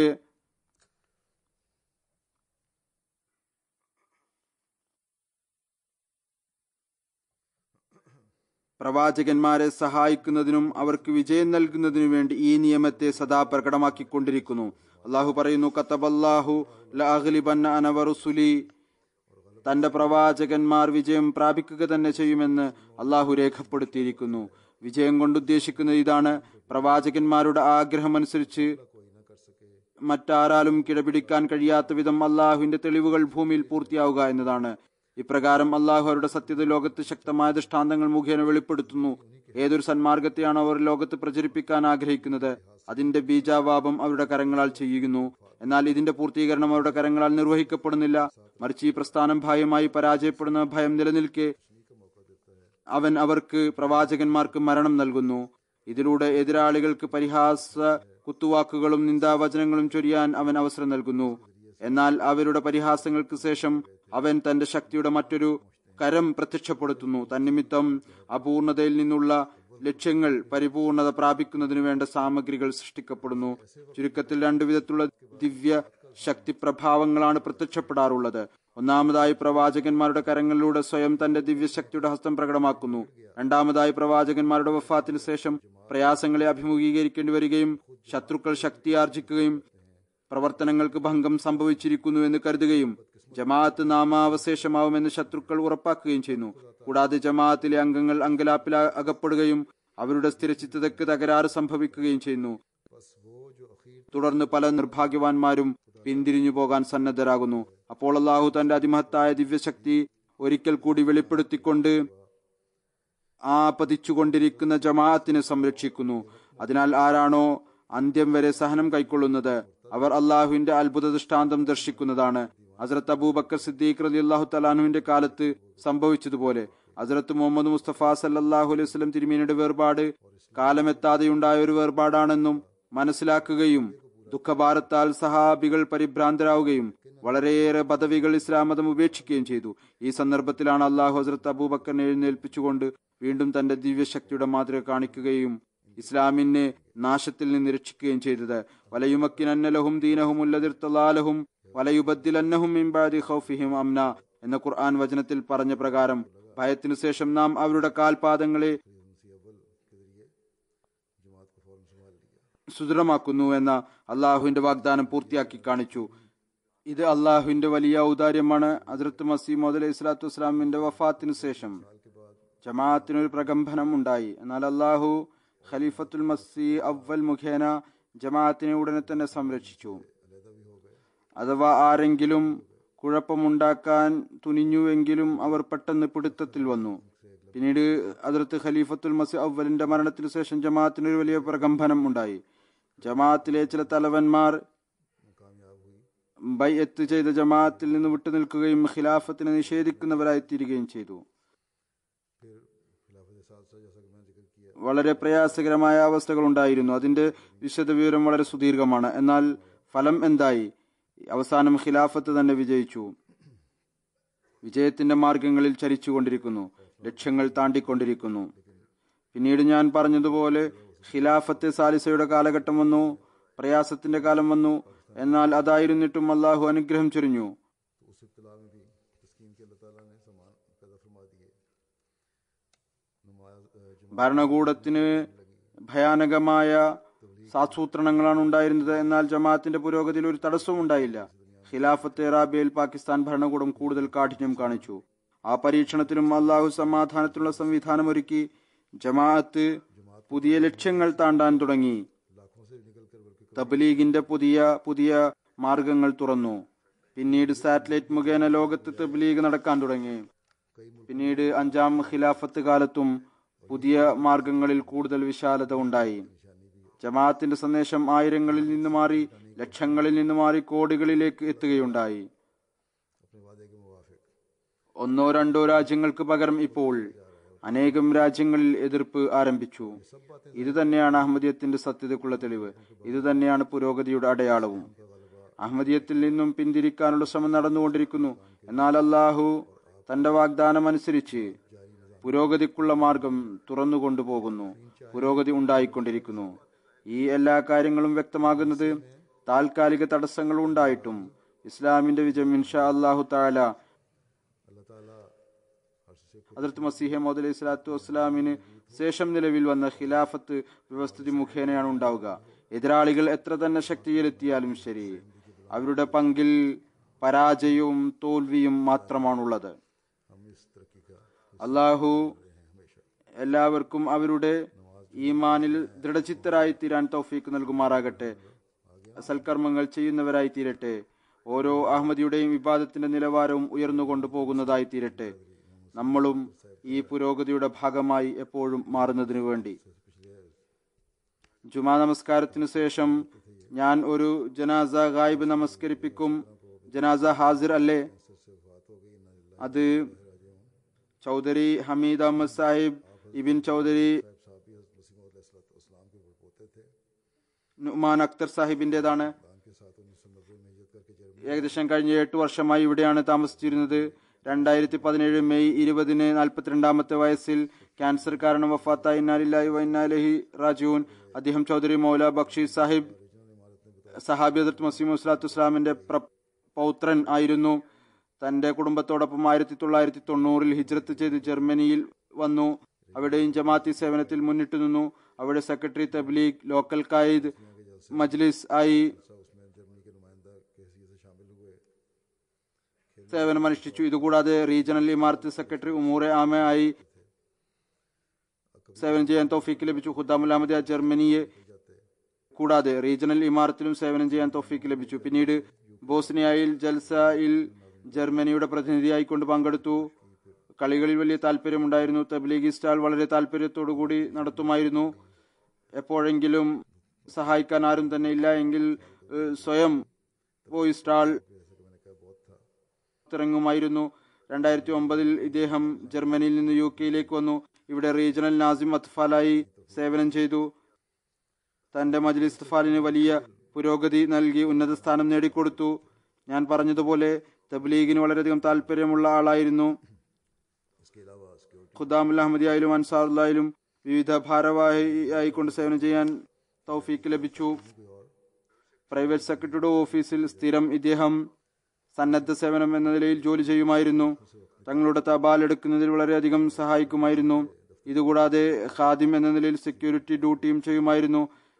പ്രവാചകന്മാരെ സഹായിക്കുന്നതിനും അവർക്ക് വിജയം നൽകുന്നതിനു വേണ്ടി ഈ നിയമത്തെ സദാ പ്രകടമാക്കിക്കൊണ്ടിരിക്കുന്നു അള്ളാഹു പറയുന്നു കത്തബല്ലാഹു ലാഹ്ലിബന്ന അനവറുസുലി തന്റെ പ്രവാചകന്മാർ വിജയം പ്രാപിക്കുക തന്നെ ചെയ്യുമെന്ന് അള്ളാഹു രേഖപ്പെടുത്തിയിരിക്കുന്നു വിജയം കൊണ്ട് ഉദ്ദേശിക്കുന്നത് ഇതാണ് പ്രവാചകന്മാരുടെ ആഗ്രഹമനുസരിച്ച് മറ്റാരാലും കിടപിടിക്കാൻ കഴിയാത്ത വിധം അള്ളാഹുവിന്റെ തെളിവുകൾ ഭൂമിയിൽ പൂർത്തിയാവുക എന്നതാണ് ഇപ്രകാരം അള്ളാഹു അവരുടെ സത്യത ലോകത്ത് ശക്തമായ ദൃഷ്ടാന്തങ്ങൾ മുഖേന വെളിപ്പെടുത്തുന്നു ഏതൊരു സന്മാർഗത്തെയാണോ അവർ ലോകത്ത് പ്രചരിപ്പിക്കാൻ ആഗ്രഹിക്കുന്നത് അതിന്റെ ബീജാവാപം അവരുടെ കരങ്ങളാൽ ചെയ്യുന്നു എന്നാൽ ഇതിന്റെ പൂർത്തീകരണം അവരുടെ കരങ്ങളാൽ നിർവഹിക്കപ്പെടുന്നില്ല മറിച്ച് ഈ പ്രസ്ഥാനം ഭയമായി പരാജയപ്പെടുന്ന ഭയം നിലനിൽക്കെ അവൻ അവർക്ക് പ്രവാചകന്മാർക്ക് മരണം നൽകുന്നു ഇതിലൂടെ എതിരാളികൾക്ക് പരിഹാസ കുത്തുവാക്കുകളും നിന്ദാവചനങ്ങളും ചൊരിയാൻ അവൻ അവസരം നൽകുന്നു എന്നാൽ അവരുടെ പരിഹാസങ്ങൾക്ക് ശേഷം അവൻ തന്റെ ശക്തിയുടെ മറ്റൊരു കരം പ്രത്യക്ഷപ്പെടുത്തുന്നു തന്നിമിത്തം അപൂർണതയിൽ നിന്നുള്ള ലക്ഷ്യങ്ങൾ പരിപൂർണത പ്രാപിക്കുന്നതിനു വേണ്ട സാമഗ്രികൾ സൃഷ്ടിക്കപ്പെടുന്നു ചുരുക്കത്തിൽ രണ്ടു വിധത്തിലുള്ള ദിവ്യ ശക്തി പ്രഭാവങ്ങളാണ് പ്രത്യക്ഷപ്പെടാറുള്ളത് ഒന്നാമതായി പ്രവാചകന്മാരുടെ കരങ്ങളിലൂടെ സ്വയം തന്റെ ദിവ്യശക്തിയുടെ ഹസ്തം പ്രകടമാക്കുന്നു രണ്ടാമതായി പ്രവാചകന്മാരുടെ വഫാത്തിന് ശേഷം പ്രയാസങ്ങളെ അഭിമുഖീകരിക്കേണ്ടി വരികയും ശത്രുക്കൾ ശക്തിയാർജിക്കുകയും പ്രവർത്തനങ്ങൾക്ക് ഭംഗം സംഭവിച്ചിരിക്കുന്നു എന്ന് കരുതുകയും ജമാഅത്ത് നാമാവശേഷമാവുമെന്ന് ശത്രുക്കൾ ഉറപ്പാക്കുകയും ചെയ്യുന്നു കൂടാതെ ജമാഅത്തിലെ അംഗങ്ങൾ അങ്കലാപ്പിൽ അകപ്പെടുകയും അവരുടെ സ്ഥിരചിത്തതയ്ക്ക് തകരാറ് സംഭവിക്കുകയും ചെയ്യുന്നു बस वो जो अखीर തുടർന്ന് പല നിർഭാഗ്യവാന്മാരും പിന്തിരിഞ്ഞു പോകാൻ സന്നദ്ധരാകുന്നു അപ്പോൾ അള്ളാഹു തന്റെ അതിമഹത്തായ ദിവ്യശക്തി ഒരിക്കൽ കൂടി വെളിപ്പെടുത്തിക്കൊണ്ട് ആ പതിച്ചുകൊണ്ടിരിക്കുന്ന ജമാഅത്തിനെ സംരക്ഷിക്കുന്നു അതിനാൽ ആരാണോ അന്ത്യം വരെ സഹനം കൈക്കൊള്ളുന്നത് അവർ അള്ളാഹുവിന്റെ അത്ഭുത ദൃഷ്ടാന്തം ദർശിക്കുന്നതാണ് ഹസ്രത്ത് അബൂബക്കർ സിദ്ദീഖ് റലി അള്ളാഹു തലാനുവിന്റെ കാലത്ത് സംഭവിച്ചതുപോലെ ഹസ്രത്ത് മുഹമ്മദ് മുസ്തഫ സല്ലാഹു അലൈഹി വസ്ലം തിരുമീനയുടെ വേർപാട് കാലമെത്താതെയുണ്ടായ ഒരു വേർപാടാണെന്നും മനസ്സിലാക്കുകയും ദുഃഖഭാരത്താൽ സഹാബികൾ പരിഭ്രാന്തരാവുകയും വളരെയേറെ പദവികൾ ഇസ്ലാം മതം ഉപേക്ഷിക്കുകയും ചെയ്തു ഈ സന്ദർഭത്തിലാണ് അള്ളാഹു ഹസ്രത്ത് അബൂബക്കറിനെ എഴുന്നേൽപ്പിച്ചുകൊണ്ട് വീണ്ടും തന്റെ ദിവ്യശക്തിയുടെ മാതൃക കാണിക്കുകയും ഇസ്ലാമിനെ നാശത്തിൽ നിന്ന് രക്ഷിക്കുകയും ചെയ്തത് വലയുമക്കിനന്നലഹും ദീനഹും ഉല്ലതിർത്തലാലഹും വലയുബദ്ദിലന്നഹും മിംബാദി ഖൗഫിഹിം അംന എന്ന ഖുർആൻ വചനത്തിൽ പറഞ്ഞ പ്രകാരം ഭയത്തിനു ശേഷം നാം അവരുടെ കാൽപാദങ്ങളെ मुंशी अव्वल के जरिए जमात को फौरन संभाल लिया സുദൃഢമാക്കുന്നു എന്ന അള്ളാഹുവിന്റെ വാഗ്ദാനം പൂർത്തിയാക്കി കാണിച്ചു ഇത് അള്ളാഹുവിന്റെ വലിയ ഔദാര്യമാണ് അതിർത്ത് മസീമോദ് അലൈഹി സ്വലാത്തു വസ്സലാമിന്റെ വഫാത്തിനു ശേഷം ജമാഅത്തിനൊരു പ്രകമ്പനം ഉണ്ടായി എന്നാൽ അള്ളാഹു ഖലീഫത്തുൽ മസി അവൽ മുഖേന ജമാഅത്തിനെ ഉടനെ തന്നെ സംരക്ഷിച്ചു അഥവാ ആരെങ്കിലും കുഴപ്പമുണ്ടാക്കാൻ തുനിഞ്ഞുവെങ്കിലും അവർ പെട്ടെന്ന് പിടുത്തത്തിൽ വന്നു പിന്നീട് അതിർത്ത് ഖലീഫത്തുൽ മസി അവലിന്റെ മരണത്തിനു ശേഷം ജമാഅത്തിനൊരു വലിയ പ്രകമ്പനം ഉണ്ടായി ജമാഅത്തിലെ ചില തലവന്മാർ ബൈഅത്ത് ചെയ്ത ജമാഅത്തിൽ നിന്ന് വിട്ടുനിൽക്കുകയും ഖിലാഫത്തിനെ നിഷേധിക്കുന്നവരായി തീരുകയും ചെയ്തു വളരെ പ്രയാസകരമായ അവസ്ഥകൾ ഉണ്ടായിരുന്നു അതിന്റെ വിശദവിവരം വളരെ സുദീർഘമാണ് എന്നാൽ ഫലം എന്തായി അവസാനം ഖിലാഫത്ത് തന്നെ വിജയിച്ചു വിജയത്തിന്റെ മാർഗങ്ങളിൽ ചരിച്ചുകൊണ്ടിരിക്കുന്നു ലക്ഷ്യങ്ങൾ താണ്ടിക്കൊണ്ടിരിക്കുന്നു പിന്നീട് ഞാൻ പറഞ്ഞതുപോലെ ഖിലാഫത്ത് സാലിസയുടെ കാലഘട്ടം വന്നു പ്രയാസത്തിന്റെ കാലം വന്നു എന്നാൽ അതായിരുന്നിട്ടും അള്ളാഹു അനുഗ്രഹം ചൊരിഞ്ഞു तो उस इब्तला में भी तस्कीन के अल्लाह ताला ने समान पैदा फरमा दिए नमाज अ, जुमा ഭരണകൂടത്തിന് ഭയാനകമായ സാസൂത്രണങ്ങളാണ് ഉണ്ടായിരുന്നത് എന്നാൽ ജമാഅത്തിന്റെ പുരോഗതിയിൽ ഒരു തടസ്സവും ഉണ്ടായില്ല ഖിലാഫത്ത് റാബിയയിൽ പാകിസ്ഥാൻ ഭരണകൂടം കൂടുതൽ കാഠിന്യം കാണിച്ചു ആ പരീക്ഷണത്തിലും അള്ളാഹു സമാധാനത്തിനുള്ള സംവിധാനമൊരുക്കി ജമാഅത്ത് പുതിയ ലക്ഷ്യങ്ങൾ താണ്ടാൻ തുടങ്ങി लाखों से निकल कर बल्कि തബ്ലീഗിന്റെ പുതിയ പുതിയ മാർഗങ്ങൾ തുറന്നു പിന്നീട് സാറ്റലൈറ്റ് മുഖേന ലോകത്ത് തബ്ലീഗ് നടക്കാൻ തുടങ്ങി പിന്നീട് അഞ്ചാം ഖിലാഫത്ത് കാലത്തും പുതിയ മാർഗങ്ങളിൽ കൂടുതൽ വിശാലത ഉണ്ടായി ജമാഅത്തിന്റെ സന്ദേശം ആയിരങ്ങളിൽ നിന്ന് മാറി ലക്ഷങ്ങളിൽ നിന്ന് മാറി കോടികളിലേക്ക് എത്തുകയുണ്ടായി अपने वादे के मुवाफिक ഒന്നോ രണ്ടോ രാജ്യങ്ങൾക്ക് പകരം ഇപ്പോൾ അനേകം രാജ്യങ്ങളിൽ എതിർപ്പ് ആരംഭിച്ചു ഇത് തന്നെയാണ് അഹമ്മദിയത്തിന്റെ സത്യതയ്ക്കുള്ള തെളിവ് ഇത് തന്നെയാണ് പുരോഗതിയുടെ അടയാളവും അഹമ്മദിയത്തിൽ നിന്നും പിന്തിരിക്കാനുള്ള ശ്രമം നടന്നുകൊണ്ടിരിക്കുന്നു എന്നാൽ അല്ലാഹു തന്റെ വാഗ്ദാനം അനുസരിച്ച് പുരോഗതിക്കുള്ള മാർഗം തുറന്നുകൊണ്ടുപോകുന്നു പുരോഗതി ഉണ്ടായിക്കൊണ്ടിരിക്കുന്നു ഈ എല്ലാ കാര്യങ്ങളും വ്യക്തമാകുന്നത് താൽക്കാലിക തടസ്സങ്ങൾ ഉണ്ടായിട്ടും ഇസ്ലാമിന്റെ വിജയം ഇൻഷാ അല്ലാഹു താല अल्लाह ताला हर से ഹജറത്ത് മസീഹ മോദ് അലൈഹി സ്വലാത്തു വസ്സലാമിന് ശേഷം നിലവിൽ വന്ന ഖിലാഫത്ത് വ്യവസ്ഥിതി മുഖേനയാണ് ഉണ്ടാവുക എതിരാളികൾ എത്ര തന്നെ ശക്തി ചെലുത്തിയാലും ശരി അവരുടെ പങ്കിൽ പരാജയവും തോൽവിയും മാത്രമാണുള്ളത് हम इस तरक्की का അള്ളാഹു എല്ലാവർക്കും അവരുടെ ഈമാനിൽ ദൃഢചിത്തരായി തീരാൻ തൗഫീക്ക് നൽകുമാറാകട്ടെ സൽക്കർമ്മങ്ങൾ ചെയ്യുന്നവരായി തീരട്ടെ ഓരോ അഹമ്മദിയുടെയും വിവാദത്തിന്റെ നിലവാരവും ഉയർന്നുകൊണ്ടു പോകുന്നതായി തീരട്ടെ നമ്മളും ഈ പുരോഗതിയുടെ ഭാഗമായി എപ്പോഴും മാറുന്നതിനു വേണ്ടി ജുമാ നമസ്കാരത്തിനു ശേഷം ഞാൻ ഒരു ജനാസ ഗായിബ് നമസ്കരിപ്പിക്കും ജനാസ ഹാസിർ അല്ലേ അത് ചൗധരി ഹമീദ് അഹമ്മദ് സാഹിബ് ഇബിൻ ചൗധരി साहब भी हज़रत मसीह मौद के पोते थे നുമാൻ അക്തർ സാഹിബിന്റേതാണ് उनके साथ उन्नीस सौ नब्बे में हिजरत करके जर्मनी ഏകദേശം കഴിഞ്ഞ എട്ട് വർഷമായി ഇവിടെയാണ് താമസിച്ചിരുന്നത് രണ്ടായിരത്തി പതിനേഴ് മെയ് ഇരുപതിന് നാൽപ്പത്തിരണ്ടാമത്തെ വയസ്സിൽ ക്യാൻസർ കാരണം വഫാത്തായി ഇന്നാലില്ലാഹി വൈനാലഹി റാജുൻ അദ്ദേഹം ചൗധരി മൗല ബക്ഷി സാഹിബ് സഹാബി ഹജറത്ത് മസീം വസ്ലാത്തു ഇസ്ലാമിന്റെ പ്ര- പൗത്രൻ ആയിരുന്നു തന്റെ കുടുംബത്തോടൊപ്പം ആയിരത്തി തൊള്ളായിരത്തി തൊണ്ണൂറിൽ ഹിജ്രത്ത് ചെയ്ത് ജർമ്മനിയിൽ വന്നു അവിടെയും ജമാഅത്തി സേവനത്തിൽ മുന്നിട്ട് നിന്നു അവിടെ സെക്രട്ടറി തബ്ലീഗ് ലോക്കൽ കായിദ് മജ്ലിസ് ആയി उसमें जर्मनी के नुमाइंदा की हैसियत से शामिल हुए സേവനമനുഷ്ഠിച്ചു ഇതുകൂടാതെ റീജിയണൽ ഇമാർത്ത് സെക്രട്ടറി ഉമൂറെ ആമ ആയി സേവനം ചെയ്യാൻ തൗഫീക്ക് ലഭിച്ചു ഖുദ്ദാമുൽ അഹമ്മദിയ ജർമ്മനിയെ കൂടാതെ റീജിയണൽ ഇമാരത്തിലും സേവനം ചെയ്യാൻ തൗഫീക്ക് ലഭിച്ചു പിന്നീട് ബോസ്നിയയിൽ ജൽസയിൽ ജർമ്മനിയുടെ പ്രതിനിധിയായിക്കൊണ്ട് പങ്കെടുത്തു കളികളിൽ വലിയ താല്പര്യമുണ്ടായിരുന്നു തബ്ലീഗി സ്റ്റാൾ വളരെ താല്പര്യത്തോടുകൂടി നടത്തുമായിരുന്നു എപ്പോഴെങ്കിലും സഹായിക്കാൻ ആരും തന്നെ ഇല്ല എങ്കിൽ ഏഹ്, സ്വയം പോയി സ്റ്റാൾ ഇറങ്ങുമായിരുന്നു രണ്ടായിരത്തി ഒമ്പതിൽ ഇദ്ദേഹം ജർമ്മനിയിൽ നിന്ന് യു കെയിലേക്ക് വന്നു ഇവിടെ റീജിയണൽ നാസിം അത്ഫാലായി സേവനം ചെയ്തു തന്റെ മജ്ലിസ് ഇത്ഫാലിന് വലിയ പുരോഗതി നൽകി ഉന്നത സ്ഥാനം നേടിക്കൊടുത്ു ഞാൻ പറഞ്ഞതുപോലെ തബ്ലീഗിന് വളരെയധികം താല്പര്യമുള്ള ആളായിരുന്നു इसके अलावा सिक्योरिटी ഖുദ്ദാമുൽ അഹമ്മദിയായാലും അൻസാറുല്ലായാലും വിവിധ ഭാരവാഹിയായിക്കൊണ്ട് സേവനം ചെയ്യാൻ തൗഫീക്ക് ലഭിച്ചു പ്രൈവറ്റ് സെക്രട്ടറിയുടെ ഓഫീസിൽ സ്ഥിരം ഇദ്ദേഹം സന്നദ്ധ സേവനം എന്ന നിലയിൽ ജോലി ചെയ്യുമായിരുന്നു തങ്ങളുടെ തപാൽ എടുക്കുന്നതിൽ വളരെയധികം സഹായിക്കുമായിരുന്നു ഇതുകൂടാതെ ഖാദിം എന്ന നിലയിൽ സെക്യൂരിറ്റി ഡ്യൂട്ടിയും ചെയ്യുമായിരുന്നു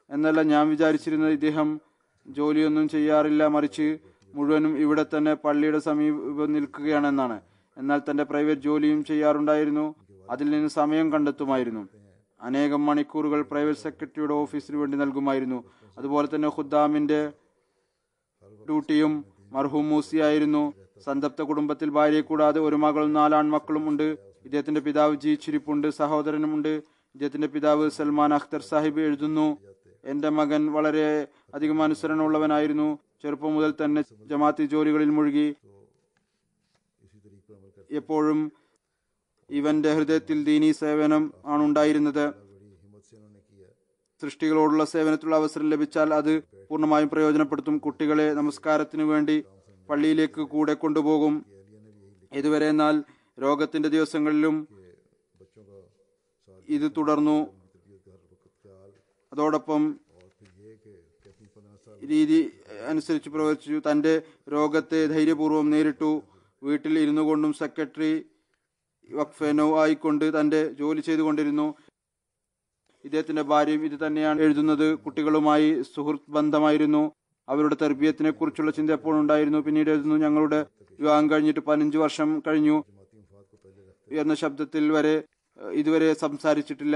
എന്നല്ല ഞാൻ വിചാരിച്ചിരുന്നത് ഇദ്ദേഹം ജോലിയൊന്നും ചെയ്യാറില്ല മറിച്ച് മുഴുവനും ഇവിടെ തന്നെ പള്ളിയുടെ സമീപം നിൽക്കുകയാണെന്നാണ് എന്നാൽ തന്റെ പ്രൈവറ്റ് ജോലിയും ചെയ്യാറുണ്ടായിരുന്നു അതിൽ നിന്ന് സമയം കണ്ടെത്തുമായിരുന്നു അനേകം മണിക്കൂറുകൾ പ്രൈവറ്റ് സെക്രട്ടറിയുടെ ഓഫീസിന് വേണ്ടി നൽകുമായിരുന്നു അതുപോലെ തന്നെ ഖുദ്ദാമിന്റെ ഡ്യൂട്ടിയും മർഹൂം മൂസിയായിരുന്നു സന്തപ്ത കുടുംബത്തിൽ ഭാര്യയെ കൂടാതെ ഒരു മകളും നാലാൺമക്കളും ഉണ്ട് ഇദ്ദേഹത്തിന്റെ പിതാവ് ജീവിച്ചിരിപ്പുണ്ട് സഹോദരനുമുണ്ട് ഇദ്ദേഹത്തിന്റെ പിതാവ് സൽമാൻ അഖ്തർ സാഹിബ് എഴുതുന്നു എന്റെ മകൻ വളരെ അധികം അനുസരണമുള്ളവനായിരുന്നു ചെറുപ്പം മുതൽ തന്നെ ജമാഅത്തി ജോലികളിൽ മുഴുകി इसी तरीके पर अमल करते എപ്പോഴും ഇവന്റെ ഹൃദയത്തിൽ ദീനീ സേവനം ആണ് ഉണ്ടായിരുന്നത് बड़ी हिम्मत से इन्होंने किया സൃഷ്ടികളോടുള്ള സേവനത്തിലുള്ള അവസരം ലഭിച്ചാൽ അത് പൂർണ്ണമായും പ്രയോജനപ്പെടുത്തും കുട്ടികളെ നമസ്കാരത്തിനു വേണ്ടി പള്ളിയിലേക്ക് കൂടെ കൊണ്ടുപോകും ഇതുവരെ എന്നാൽ രോഗത്തിന്റെ ദിവസങ്ങളിലും बच्चों का साथ ഇത് തുടർന്നു तरबियत का हर वक्त ख्याल അതോടൊപ്പം और फिर ये कि कि अपनी पंद्रह साल രീതി അനുസരിച്ച് പ്രവർത്തിച്ചു തന്റെ രോഗത്തെ ധൈര്യപൂർവ്വം നേരിട്ടു വീട്ടിൽ ഇരുന്നു കൊണ്ടും സെക്രട്ടറി വഖഫെനോ ആയിക്കൊണ്ട് തന്റെ ജോലി ചെയ്തുകൊണ്ടിരുന്നു ഇദ്ദേഹത്തിന്റെ ഭാര്യയും ഇത് തന്നെയാണ് എഴുതുന്നത് കുട്ടികളുമായി സുഹൃത്ത് ബന്ധമായിരുന്നു അവരുടെ തെർബിയത്തിനെ കുറിച്ചുള്ള ചിന്ത എപ്പോഴും ഉണ്ടായിരുന്നു പിന്നീട് എഴുതുന്നു ഞങ്ങളുടെ വിവാഹം കഴിഞ്ഞിട്ട് പതിനഞ്ച് വർഷം കഴിഞ്ഞു जमाती मफाद को पहले रखते ഉയർന്ന ശബ്ദത്തിൽ വരെ ഏഹ്, ഇതുവരെ സംസാരിച്ചിട്ടില്ല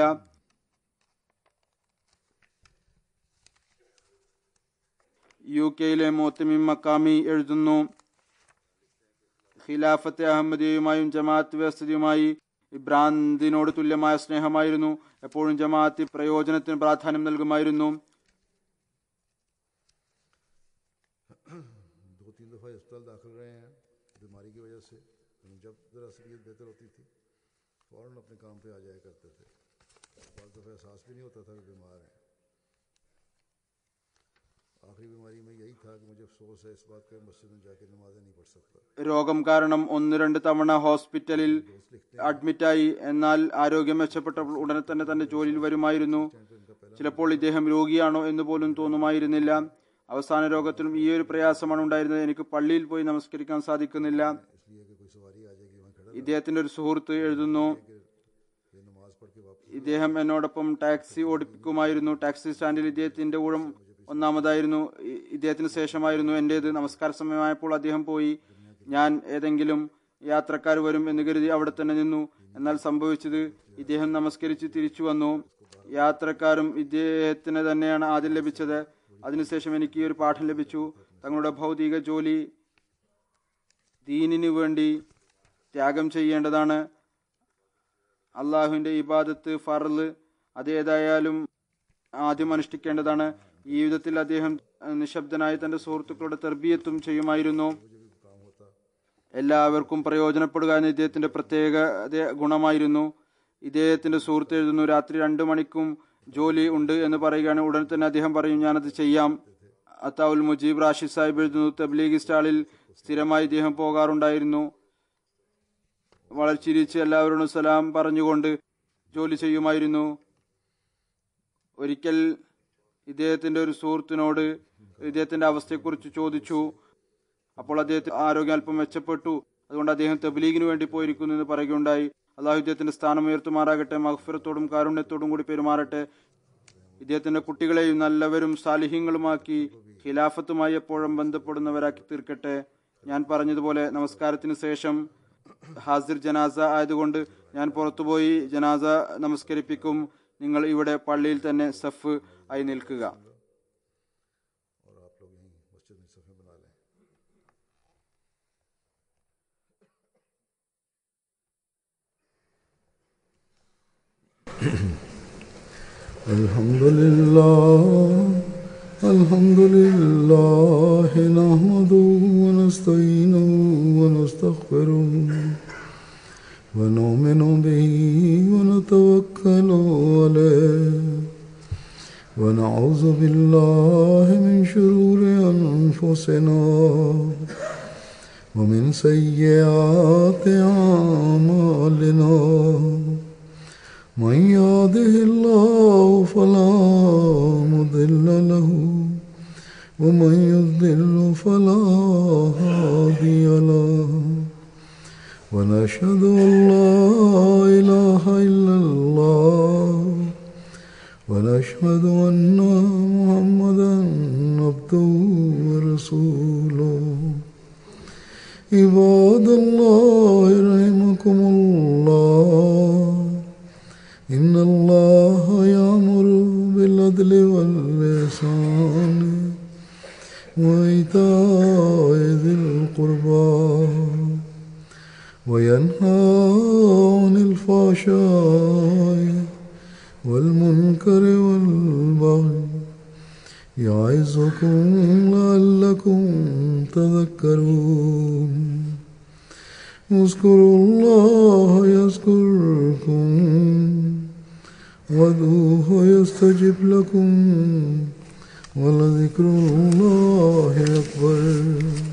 യു കെയിലെ മോത്തമിം മക്കാമി എഴുതുന്നു ഖിലാഫത്തെ അഹമ്മദിയുമായും ജമാഅത്ത് വ്യവസ്ഥയുമായി ഭ്രാന്തിനോട് തുല്യമായ സ്നേഹമായിരുന്നു എപ്പോഴും ജമാഅത്ത് പ്രയോജനത്തിന് പ്രാധാന്യം നൽകുമായിരുന്നു दो तीन दफ़ा अस्पताल दाखिल रहे हैं बीमारी की वजह से लेकिन जब ज़रा तबीयत बेहतर होती थी फ़ौरन अपने काम पे आ जाया करते थे बाद दफ़ा एहसास भी नहीं होता था कि बीमार हैं आखिरी बीमारी में यही था कि मुझे अफसोस है इस बात का कि मस्जिद में जाके नमाजें नहीं पढ़ सकता രോഗം കാരണം ഒന്ന് രണ്ട് തവണ ഹോസ്പിറ്റലിൽ അഡ്മിറ്റായി എന്നാൽ ആരോഗ്യം മെച്ചപ്പെട്ടപ്പോൾ ഉടനെ തന്നെ തന്റെ ജോലിയിൽ വരുമായിരുന്നു ചിലപ്പോൾ ഇദ്ദേഹം രോഗിയാണോ എന്ന് പോലും തോന്നുമായിരുന്നില്ല അവസാന രോഗത്തിലും ഈ ഒരു പ്രയാസമാണ് ഉണ്ടായിരുന്നത് എനിക്ക് പള്ളിയിൽ പോയി നമസ്കരിക്കാൻ സാധിക്കുന്നില്ല इसलिए कि कोई सवारी आ जाएगी वहाँ खड़ा ഇദ്ദേഹത്തിന്റെ ഒരു സുഹൃത്ത് എഴുതുന്നു ये नमाज पढ़ के वापस ഇദ്ദേഹം എന്നോടൊപ്പം ടാക്സി ഓടിപ്പിക്കുമായിരുന്നു ടാക്സി സ്റ്റാൻഡിൽ ഇദ്ദേഹത്തിന്റെ ഊഴം ഒന്നാമതായിരുന്നു ഇ- ഇദ്ദേഹത്തിന് ശേഷമായിരുന്നു എന്റേത് നമസ്കാര സമയമായപ്പോൾ അദ്ദേഹം പോയി ഞാൻ ഏതെങ്കിലും യാത്രക്കാർ വരും എന്ന് കരുതി അവിടെ തന്നെ നിന്നു എന്നാൽ സംഭവിച്ചത് ഇദ്ദേഹം നമസ്കരിച്ച് തിരിച്ചു വന്നു യാത്രക്കാരും ഇദ്ദേഹത്തിന് തന്നെയാണ് ആദ്യം ലഭിച്ചത് അതിനുശേഷം എനിക്ക് ഈ ഒരു പാഠം ലഭിച്ചു തങ്ങളുടെ ഭൗതിക ജോലി ദീനിനു വേണ്ടി ത്യാഗം ചെയ്യേണ്ടതാണ് അള്ളാഹുവിന്റെ ഇബാദത്ത് ഫറല് അതേതായാലും ആദ്യം അനുഷ്ഠിക്കേണ്ടതാണ് ഈ വിധത്തിൽ അദ്ദേഹം അഹ്, നിശബ്ദനായി തന്റെ സുഹൃത്തുക്കളുടെ തെർബിയത്തും ചെയ്യുമായിരുന്നു എല്ലാവർക്കും പ്രയോജനപ്പെടുക എന്ന ഇദ്ദേഹത്തിന്റെ പ്രത്യേക അതേ ഗുണമായിരുന്നു ഇദ്ദേഹത്തിന്റെ സുഹൃത്ത് എഴുതുന്നു രാത്രി രണ്ടു മണിക്കും ജോലി ഉണ്ട് എന്ന് പറയുകയാണ് ഉടൻ തന്നെ അദ്ദേഹം പറയും ഞാനത് ചെയ്യാം അത്താവുൽ മുജീബ് റാഷിദ് സാഹിബ് എഴുതുന്നു തബ്ലീഗി സ്റ്റാളിൽ സ്ഥിരമായി ഇദ്ദേഹം പോകാറുണ്ടായിരുന്നു വളരെ ചിരിച്ച് എല്ലാവരോടും സലാം പറഞ്ഞുകൊണ്ട് ജോലി ചെയ്യുമായിരുന്നു ഒരിക്കൽ ഇദ്ദേഹത്തിന്റെ ഒരു സുഹൃത്തിനോട് ഇദ്ദേഹത്തിന്റെ അവസ്ഥയെക്കുറിച്ച് ചോദിച്ചു അപ്പോൾ അദ്ദേഹത്തിന് ആരോഗ്യം അല്പം മെച്ചപ്പെട്ടു അതുകൊണ്ട് അദ്ദേഹം തബ്ലീഗിന് വേണ്ടി പോയിരിക്കുന്നു എന്ന് പറയുകയുണ്ടായി അള്ളാഹു ഇദ്ദേഹത്തിന്റെ സ്ഥാനം ഉയർത്തുമാറാകട്ടെ മഹഫിറത്തോടും കാരുണ്യത്തോടും കൂടി പെരുമാറട്ടെ ഇദ്ദേഹത്തിന്റെ കുട്ടികളെയും നല്ലവരും സാലിഹ്യങ്ങളുമാക്കി ഖിലാഫത്തുമായി എപ്പോഴും ബന്ധപ്പെടുന്നവരാക്കി തീർക്കട്ടെ ഞാൻ പറഞ്ഞതുപോലെ നമസ്കാരത്തിന് ശേഷം ഹാസിർ ജനാസ ആയതുകൊണ്ട് ഞാൻ പുറത്തുപോയി ജനാസ നമസ്കരിപ്പിക്കും നിങ്ങൾ ഇവിടെ പള്ളിയിൽ തന്നെ സഫ് ആയി നിൽക്കുക और आप लोग यहीं मस्जिद में सफ़े बना लें الحمد لله الحمد لله نحمده ونستعينه ونستغفره ونؤمن به ونتوكل عليه ونعوذ بالله من شرور أنفسنا ومن سيئات أعمالنا من يهده الله فلا مضل له ومن يضلل فلا هادي له ونشهد أن لا إله إلا الله ونشهد أن محمدا عبده ورسوله عباد الله رحمكم الله إن الله يأمر بالعدل واللسان وإيتاء ذي القربى وينهى عن الفحشاء والمنكر والبغي يعظكم لعلكم تذكرون اذكروا الله يذكركم وادعوه يستجب لكم ولذكر الله أكبر